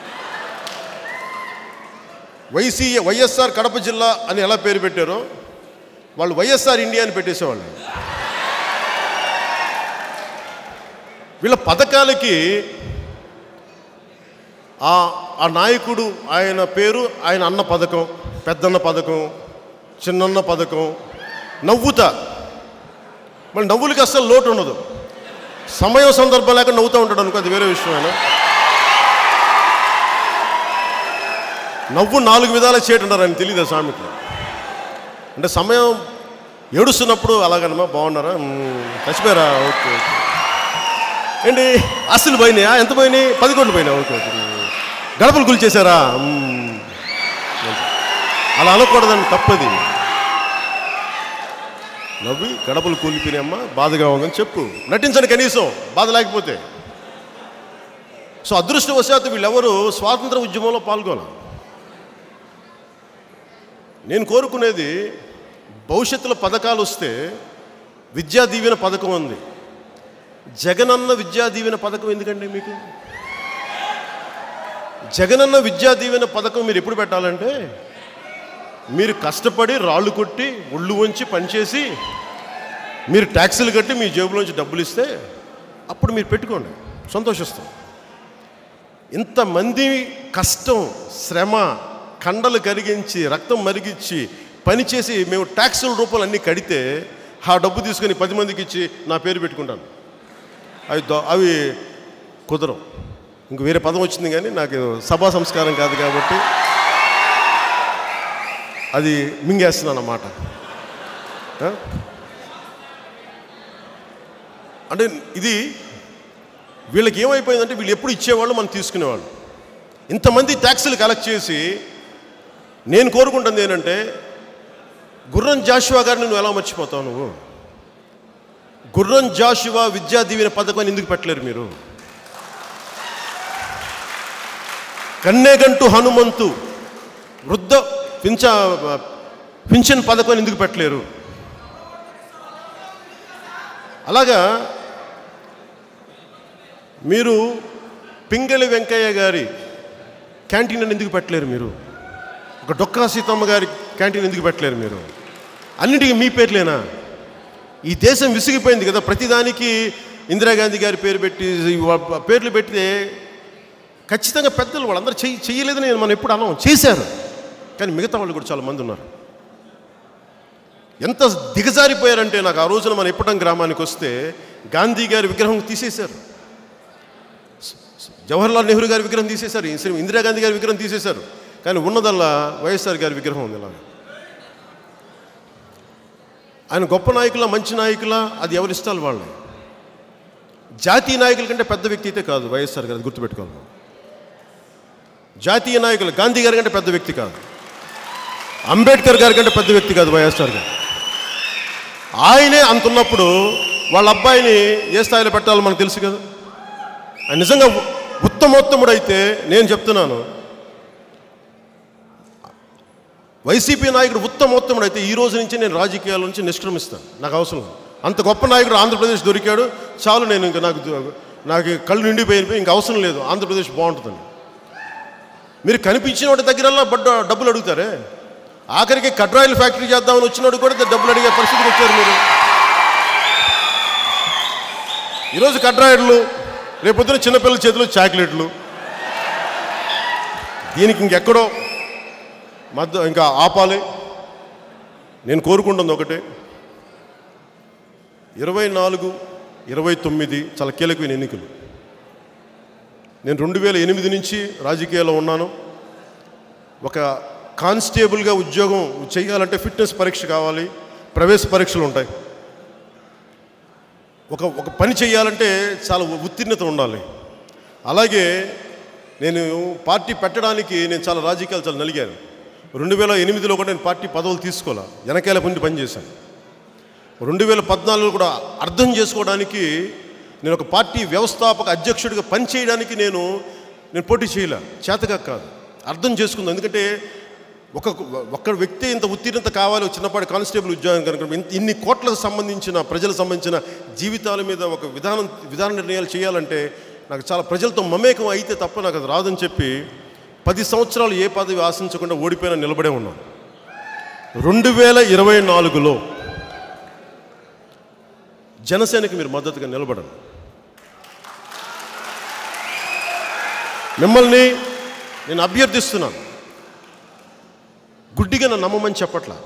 వైసీ వైఎస్ఆర్ కడప జిల్లా అని ఎలా పేరు పెట్టారో వాళ్ళు వైఎస్ఆర్ ఇండియా అని పెట్టేసేవాళ్ళు వీళ్ళ పథకాలకి ఆ ఆ నాయకుడు ఆయన పేరు ఆయన అన్న పథకం పెద్దన్న పథకం చిన్నన్న పథకం నవ్వుతా మరి నవ్వులకి అస్సలు లోటు ఉండదు సమయం సందర్భం లేక నవ్వుతూ ఉంటాడు అనుకో అది వేరే విషయమైన నవ్వు నాలుగు విధాలు చేయటన్నారు ఆయన తెలియదు ఆ సామెతలు అంటే సమయం ఏడుస్తున్నప్పుడు అలాగనమా బాగున్నారా మ్మ్. చచ్చిపోయారా ఓకే ఓకే ఏంటి ఆస్తులు పోయినాయా ఎంత పోయినాయి పది కోట్లు పోయినాయి ఓకే ఓకే గడపలు కూల్చేశారా మ్మ్. అలా అనకూడదండి తప్పది నవ్వి గడపలు కూలిపోయినాయమ్మా బాధగా ఉందని చెప్పు నటించండి కనీసం బాధ లేకపోతే సో అదృష్టవశాత్తు వీళ్ళెవరు స్వాతంత్ర ఉద్యమంలో పాల్గొనాలి నేను కోరుకునేది భవిష్యత్తులో పథకాలు వస్తే విద్యా దీవెన పథకం ఉంది జగనన్న విద్యా దీవెన పథకం ఎందుకండి మీకు జగనన్న విద్యా దీవెన పథకం మీరు ఎప్పుడు పెట్టాలంటే మీరు కష్టపడి రాళ్ళు కొట్టి ఒళ్ళు వంచి పనిచేసి మీరు ట్యాక్సులు కట్టి మీ జేబులోంచి డబ్బులు ఇస్తే అప్పుడు మీరు పెట్టుకోండి సంతోషిస్తాం ఇంతమంది కష్టం శ్రమ కండలు కరిగించి రక్తం మరిగించి పనిచేసి మేము ట్యాక్సుల రూపాయలు అన్నీ కడితే ఆ డబ్బు తీసుకొని పది మందికి ఇచ్చి నా పేరు పెట్టుకుంటాను అవి దొ- అవి కుదరం ఇంక వేరే పదం వచ్చింది కానీ నాకు సభా సంస్కారం కాదు కాబట్టి అది మింగేస్తున్నాను అన్నమాట ఆ? అంటే ఇది వీళ్ళకి ఏమైపోయిందంటే వీళ్ళు ఎప్పుడు ఇచ్చేవాళ్ళు మనం తీసుకునేవాళ్ళు ఇంతమంది ట్యాక్సులు కలెక్ట్ చేసి నేను కోరుకుంటుంది ఏంటంటే గుర్రం జాషువా గారిని నువ్వు ఎలా మర్చిపోతావు నువ్వు గుర్రం జాషువా విద్యా దీవెన పథకాన్ని ఎందుకు పెట్టలేరు మీరు కన్నేగంటు హనుమంతు వృద్ధ పింఛ పింఛన్ పథకాన్ని ఎందుకు పెట్టలేరు అలాగా మీరు పింగళి వెంకయ్య గారి క్యాంటీన్ అని ఎందుకు పెట్టలేరు మీరు ఒక డొక్కా సీతమ్మ గారి క్యాంటీన్ ఎందుకు పెట్టలేరు మీరు అన్నిటికీ మీ పేర్లేనా ఈ దేశం విసిగిపోయింది కదా ప్రతిదానికి ఇందిరాగాంధీ గారి పేరు పెట్టి వా- పేర్లు పెడితే ఖచ్చితంగా పెద్దలు వాళ్ళందరూ చెయ్యి చెయ్యలేదని మనం ఎప్పుడు అనం చేశారు కానీ మిగతా వాళ్ళు కూడా చాలా మంది ఉన్నారు ఎంత దిగజారిపోయారంటే నాకు ఆ రోజున మన ఇప్పటం గ్రామానికి వస్తే గాంధీ గారి విగ్రహం తీసేశారు జవహర్లాల్ నెహ్రూ గారి విగ్రహం తీసేశారు ఈ శ్రీ ఇందిరాగాంధీ గారి విగ్రహం తీసేశారు కానీ ఉన్నదల్లా వైఎస్ఆర్ గారి విగ్రహం ఉంది ఇలా ఆయన గొప్ప నాయకుల మంచి నాయకుల అది ఎవరి ఇష్టాలు వాళ్ళే జాతీయ నాయకుల కంటే పెద్ద వ్యక్తి అయితే కాదు వైఎస్ఆర్ గారు అది గుర్తుపెట్టుకోవాలి మనం. జాతీయ నాయకులు గాంధీ గారి కంటే పెద్ద వ్యక్తి కాదు అంబేద్కర్ గారి కంటే పెద్ద వ్యక్తి కాదు వైఎస్ఆర్ గారు ఆయనే అంత ఉన్నప్పుడు వాళ్ళ అబ్బాయిని ఏ స్థాయిలో పెట్టాలో మనకు తెలుసు కదా ఆయన నిజంగా ఉ- ఉత్తమోత్తముడు అయితే నేను చెప్తున్నాను వైసీపీ నాయకుడు ఉత్తమోత్తముడు అయితే ఈ రోజు నుంచి నేను రాజకీయాల నుంచి నిష్క్రమిస్తాను నాకు అవసరం లేదు. అంత గొప్ప నాయకుడు ఆంధ్రప్రదేశ్ దొరికాడు చాలు నేను ఇంకా నాకు దు- నాకు కళ్ళు నిండిపోయిపోయి ఇంకా అవసరం లేదు ఆంధ్రప్రదేశ్ బాగుంటుందని మీరు కనిపించిన వాటి దగ్గరల్లా బడ్డ డబ్బులు అడుగుతారే ఆఖరికి కడ్రాయిల్ ఫ్యాక్టరీ చేద్దామని వచ్చినోడు కూడా డబ్బులు అడిగే పరిస్థితికి వచ్చారు మీరు ఈరోజు కడ్రాయిడ్లు రేపొద్దున చిన్నపిల్లల చేతిలో చాక్లెట్లు దీనికి ఇంకెక్కడో మధ్య ఇంకా ఆపాలి నేను కోరుకుంటుంది ఒకటే ఇరవై నాలుగు ఇరవై తొమ్మిది చాలా కీలకమైన ఎన్నికలు నేను రెండు వేల ఎనిమిది నుంచి రాజకీయాల్లో ఉన్నాను ఒక కానిస్టేబుల్గా ఉద్యోగం చేయాలంటే ఫిట్నెస్ పరీక్ష కావాలి ప్రవేశ పరీక్షలు ఉంటాయి ఒక ఒక పని చేయాలంటే చాలా ఉత్తీర్ణత ఉండాలి అలాగే నేను పార్టీ పెట్టడానికి నేను చాలా రాజకీయాలు చాలా నలిగాను రెండు వేల ఎనిమిదిలో కూడా నేను పార్టీ పదవులు తీసుకోవాలా వెనకాల పొంది పనిచేశాను రెండు వేల పద్నాలుగులో కూడా అర్థం చేసుకోవడానికి నేను ఒక పార్టీ వ్యవస్థాపక అధ్యక్షుడిగా పనిచేయడానికి నేను నేను పోటీ చేయలే చేతగా కాదు అర్థం చేసుకుంది ఎందుకంటే ఒక ఒక్క వ్యక్తి ఇంత ఉత్తీర్ణత కావాలి చిన్నపాటి కానిస్టేబుల్ ఉద్యోగం కనుక ఇంత- ఇన్ని కోట్లకు సంబంధించిన ప్రజలకు సంబంధించిన జీవితాల మీద ఒక విధానం విధాన నిర్ణయాలు చేయాలంటే నాకు చాలా ప్రజలతో మమేకం అయితే తప్ప నాకు అది రాదని చెప్పి పది సంవత్సరాలు ఏ పదవి ఆశించకుండా ఓడిపోయినా నిలబడే ఉన్నాను రెండు వేల ఇరవై నాలుగులో జనసేనకి మీరు మద్దతుగా నిలబడండి మిమ్మల్ని నేను అభ్యర్థిస్తున్నాను గుడ్డిగా నన్ను నమ్మమని చెప్పట్లా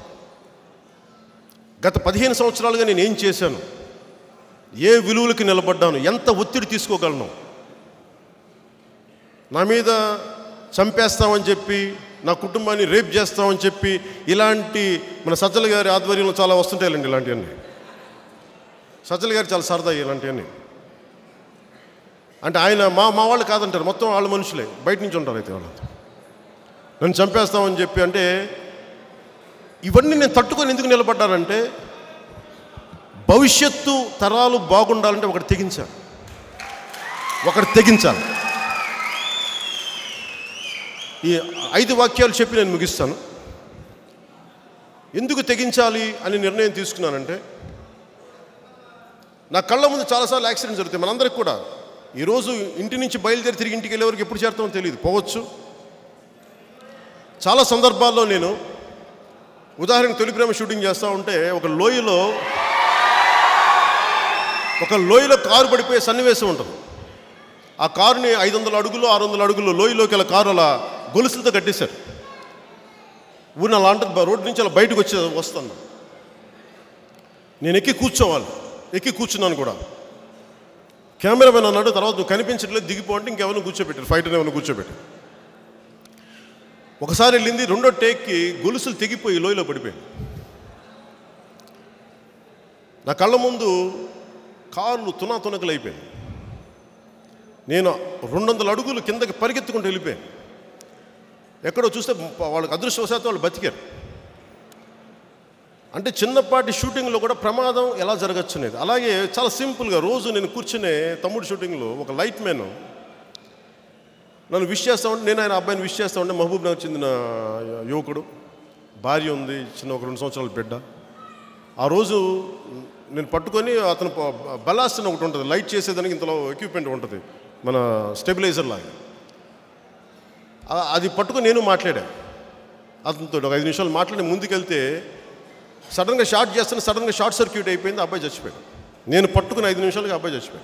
గత పదిహేను సంవత్సరాలుగా నేను ఏం చేశాను ఏ విలువలకి నిలబడ్డాను ఎంత ఒత్తిడి తీసుకోగలను నా మీద చంపేస్తామని చెప్పి నా కుటుంబాన్ని రేప్ చేస్తామని చెప్పి ఇలాంటి మన సజ్జల గారి ఆధ్వర్యంలో చాలా వస్తుంటాయండి ఇలాంటివన్నీ సజ్జల గారు చాలా సరదా ఇలాంటివన్నీ అంటే ఆయన మా మా వాళ్ళు కాదంటారు మొత్తం వాళ్ళ మనుషులే బయట నుంచి ఉంటారు అయితే వాళ్ళు నన్ను చంపేస్తామని చెప్పి అంటే ఇవన్నీ నేను తట్టుకొని ఎందుకు నిలబడ్డానంటే భవిష్యత్తు తరాలు బాగుండాలంటే ఒకటి తెగించాలి ఒకటి తెగించాలి ఈ ఐదు వాక్యాలు చెప్పి నేను ముగిస్తాను ఎందుకు తెగించాలి అని నిర్ణయం తీసుకున్నానంటే నా కళ్ళ ముందు చాలాసార్లు యాక్సిడెంట్స్ జరుగుతాయి మనందరికి కూడా ఈరోజు ఇంటి నుంచి బయలుదేరి తిరిగి ఇంటికి వెళ్ళే వరకు ఎప్పుడు చేరుతామో తెలియదు పోవచ్చు చాలా సందర్భాల్లో నేను ఉదాహరణకు తొలి ప్రేమ షూటింగ్ చేస్తూ ఉంటే ఒక లోయలో ఒక లోయలో కారు పడిపోయే సన్నివేశం ఉంటుంది ఆ కారుని ఐదు వందల అడుగులు ఆరు వందల అడుగులు లోయలోకి అలా కారు అలా గొలుసులతో కట్టేశారు ఊరిని అలా అంటే రోడ్డు నుంచి అలా బయటకు వచ్చి వస్తాను నేను ఎక్కి కూర్చోవాలి ఎక్కి కూర్చున్నాను కూడా కెమెరామెన్ అన్నాడు తర్వాత నువ్వు కనిపించట్లేదు దిగిపో అంటే ఇంకెవరిని కూర్చోబెట్టారు ఫైటర్ ఎవరిని కూర్చోబెట్టారు ఒకసారి వెళ్ళింది రెండో టేక్కి గొలుసులు తెగిపోయి లోయలో పడిపోయింది నా కళ్ళ ముందు కార్లు తునా తునకలు అయిపోయాయి నేను రెండు వందల అడుగులు కిందకి పరిగెత్తుకుంటూ వెళ్ళిపోయాను ఎక్కడో చూస్తే వాళ్ళకి అదృష్టవశాత్తు వాళ్ళు బతికారు అంటే చిన్నపాటి షూటింగ్లో కూడా ప్రమాదం ఎలా జరగచ్చు అనేది అలాగే చాలా సింపుల్గా రోజు నేను కూర్చునే తమ్ముడు షూటింగ్లో ఒక లైట్ మ్యాన్ నన్ను విష్ చేస్తా ఉంటే నేను ఆయన అబ్బాయిని విష్ చేస్తా ఉంటే మహబూబ్ నగర్ చెందిన యువకుడు భార్య ఉంది చిన్న ఒక రెండు సంవత్సరాల బిడ్డ ఆ రోజు నేను పట్టుకొని అతను బలాస్ట్ అని ఒకటి ఉంటుంది లైట్ చేసేదానికి ఇంతలో ఎక్విప్మెంట్ ఉంటుంది మన స్టెబిలైజర్ లాగా ఆ- అది పట్టుకొని నేను మాట్లాడా అతనితో ఒక ఐదు నిమిషాలు మాట్లాడి ముందుకెళ్తే సడన్గా షార్ట్ చేస్తాను సడన్గా షార్ట్ సర్క్యూట్ అయిపోయింది ఆ అబ్బాయి చచ్చిపోయాడు నేను పట్టుకుని ఐదు నిమిషాలుగా అబ్బాయి చచ్చిపోయాడు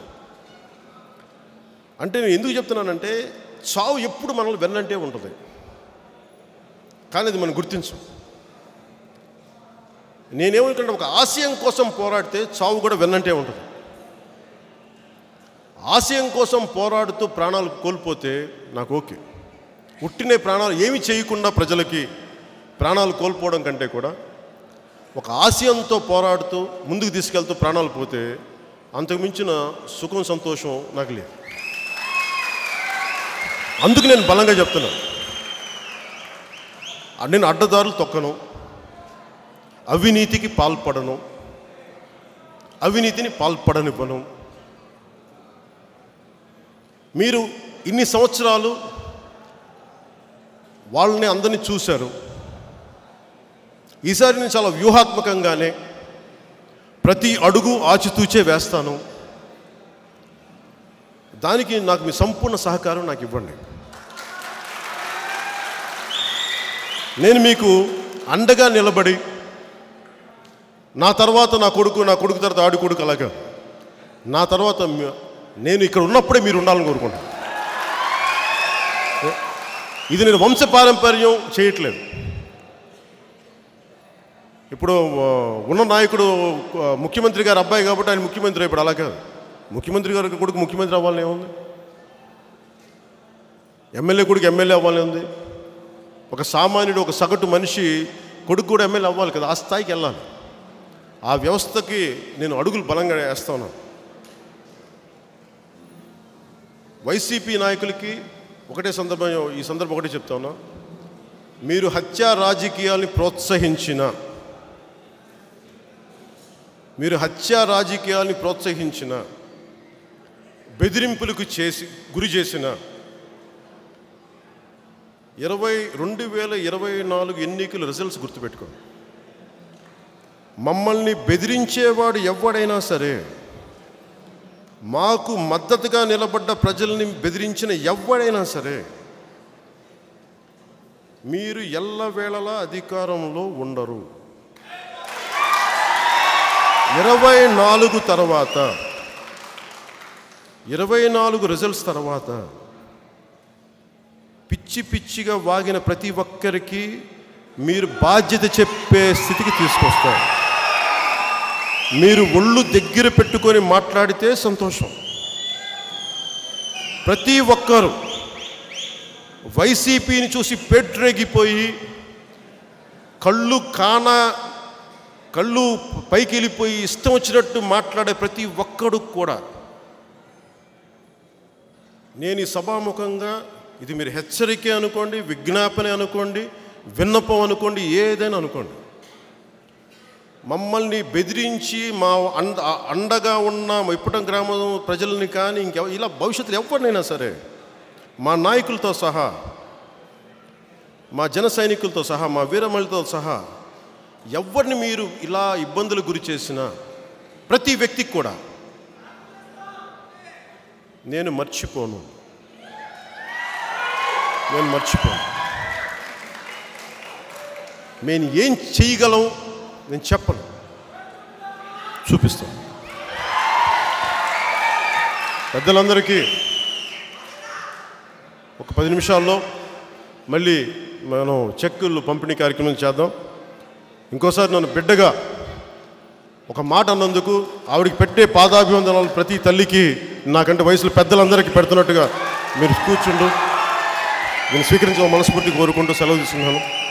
అంటే నేను ఎందుకు చెప్తున్నానంటే చావు ఎప్పుడు మనల్ని వెన్నంటే ఉంటుంది కానీ అది మనం గుర్తించం నేనేమనుకుంటే ఒక ఆశయం కోసం పోరాడితే చావు కూడా వెన్నంటే ఉంటుంది ఆశయం కోసం పోరాడుతూ ప్రాణాలు కోల్పోతే నాకు ఓకే ఉట్టినే ప్రాణాలు ఏమి చేయకుండా ప్రజలకి ప్రాణాలు కోల్పోవడం కంటే కూడా ఒక ఆశయంతో పోరాడుతూ ముందుకు తీసుకెళ్తూ ప్రాణాలు పోతే అంతకు మించిన సుఖం సంతోషం నాకు లేదు అందుకు నేను బలంగా చెప్తున్నాను నేను అడ్డదారులు తొక్కను అవినీతికి పాల్పడను అవినీతిని పాల్పడనివ్వను మీరు ఇన్ని సంవత్సరాలు వాళ్ళని అందరినీ చూశారు ఈసారి నేను చాలా వ్యూహాత్మకంగానే ప్రతి అడుగు ఆచితూచే వేస్తాను దానికి నాకు మీ సంపూర్ణ సహకారం నాకు ఇవ్వండి నేను మీకు అండగా నిలబడి నా తర్వాత నా కొడుకు నా కొడుకు తర్వాత ఆడి కొడుకు అలాగా నా తర్వాత మీ- నేను ఇక్కడ ఉన్నప్పుడే మీరు ఉండాలని కోరుకుంటాను ఇది నేను వంశపారంపర్యం చేయట్లేదు ఇప్పుడు ఆ, ఉన్న నాయకుడు ఆ, ముఖ్యమంత్రి గారు అబ్బాయి కాబట్టి ఆయన ముఖ్యమంత్రి ఇప్పుడు అలా కాదు ముఖ్యమంత్రి గారి కొడుకు ముఖ్యమంత్రి అవ్వాలని ఏముంది ఎమ్మెల్యే కొడుకు ఎమ్మెల్యే అవ్వాలని ఉంది ఒక సామాన్యుడు ఒక సగటు మనిషి కొడుకు కూడా ఎమ్మెల్యే అవ్వాలి కదా ఆ స్థాయికి వెళ్ళాలి ఆ వ్యవస్థకి నేను అడుగులు బలంగా వేస్తా ఉన్నాను వైసీపీ నాయకులకి ఒకటే సందర్భం ఈ సందర్భం ఒకటే చెప్తా ఉన్నా మీరు హత్యా రాజకీయాల్ని ప్రోత్సహించిన మీరు హత్యా రాజకీయాల్ని ప్రోత్సహించిన బెదిరింపులకు చేసి గురి చేసిన ఇరవై రెండు వేల ఇరవై నాలుగు ఎన్నికల రిజల్ట్స్ గుర్తుపెట్టుకోండి మమ్మల్ని బెదిరించేవాడు ఎవడైనా సరే మాకు మద్దతుగా నిలబడ్డ ప్రజల్ని బెదిరించిన ఎవడైనా సరే మీరు ఎల్లవేళలా అధికారంలో ఉండరు ఇరవై నాలుగు తర్వాత ఇరవై నాలుగు రిజల్ట్స్ తర్వాత పిచ్చి పిచ్చిగా వాగిన ప్రతి ఒక్కరికి మీరు బాధ్యత చెప్పే స్థితికి తీసుకొస్తారు మీరు ఒళ్ళు దగ్గర పెట్టుకొని మాట్లాడితే సంతోషం ప్రతి ఒక్కరు వైసీపీని చూసి పెట్రేగిపోయి కళ్ళు కాన కళ్ళు పైకి వెళ్ళిపోయి ఇష్టం వచ్చినట్టు మాట్లాడే ప్రతి ఒక్కడు కూడా నేను ఈ సభాముఖంగా ఇది మీరు హెచ్చరిక అనుకోండి విజ్ఞాపన అనుకోండి విన్నపం అనుకోండి ఏదైనా అనుకోండి మమ్మల్ని బెదిరించి మా అండ అండగా ఉన్న మా ఇప్పటం గ్రామం ప్రజల్ని కానీ ఇంకెవ ఇలా భవిష్యత్తులో ఎవరినైనా సరే మా నాయకులతో సహా మా జన సైనికులతో సహా మా వీరమణులతో సహా ఎవరిని మీరు ఇలా ఇబ్బందులకు గురి చేసినా ప్రతి వ్యక్తికి కూడా నేను మర్చిపోను నేను మర్చిపోను నేను ఏం చేయగలం నేను చెప్పను చూపిస్తాను పెద్దలందరికీ ఒక పది నిమిషాల్లో మళ్ళీ మనం చెక్కులు పంపిణీ కార్యక్రమం చేద్దాం ఇంకోసారి నన్ను బిడ్డగా ఒక మాట అన్నందుకు ఆవిడికి పెట్టే పాదాభివందనాలు ప్రతి తల్లికి నాకంటే వయసులో పెద్దలందరికీ పెడుతున్నట్టుగా మీరు కూర్చుండు నేను స్వీకరించే మనస్ఫూర్తి కోరుకుంటూ సెలవు తీసుకున్నాను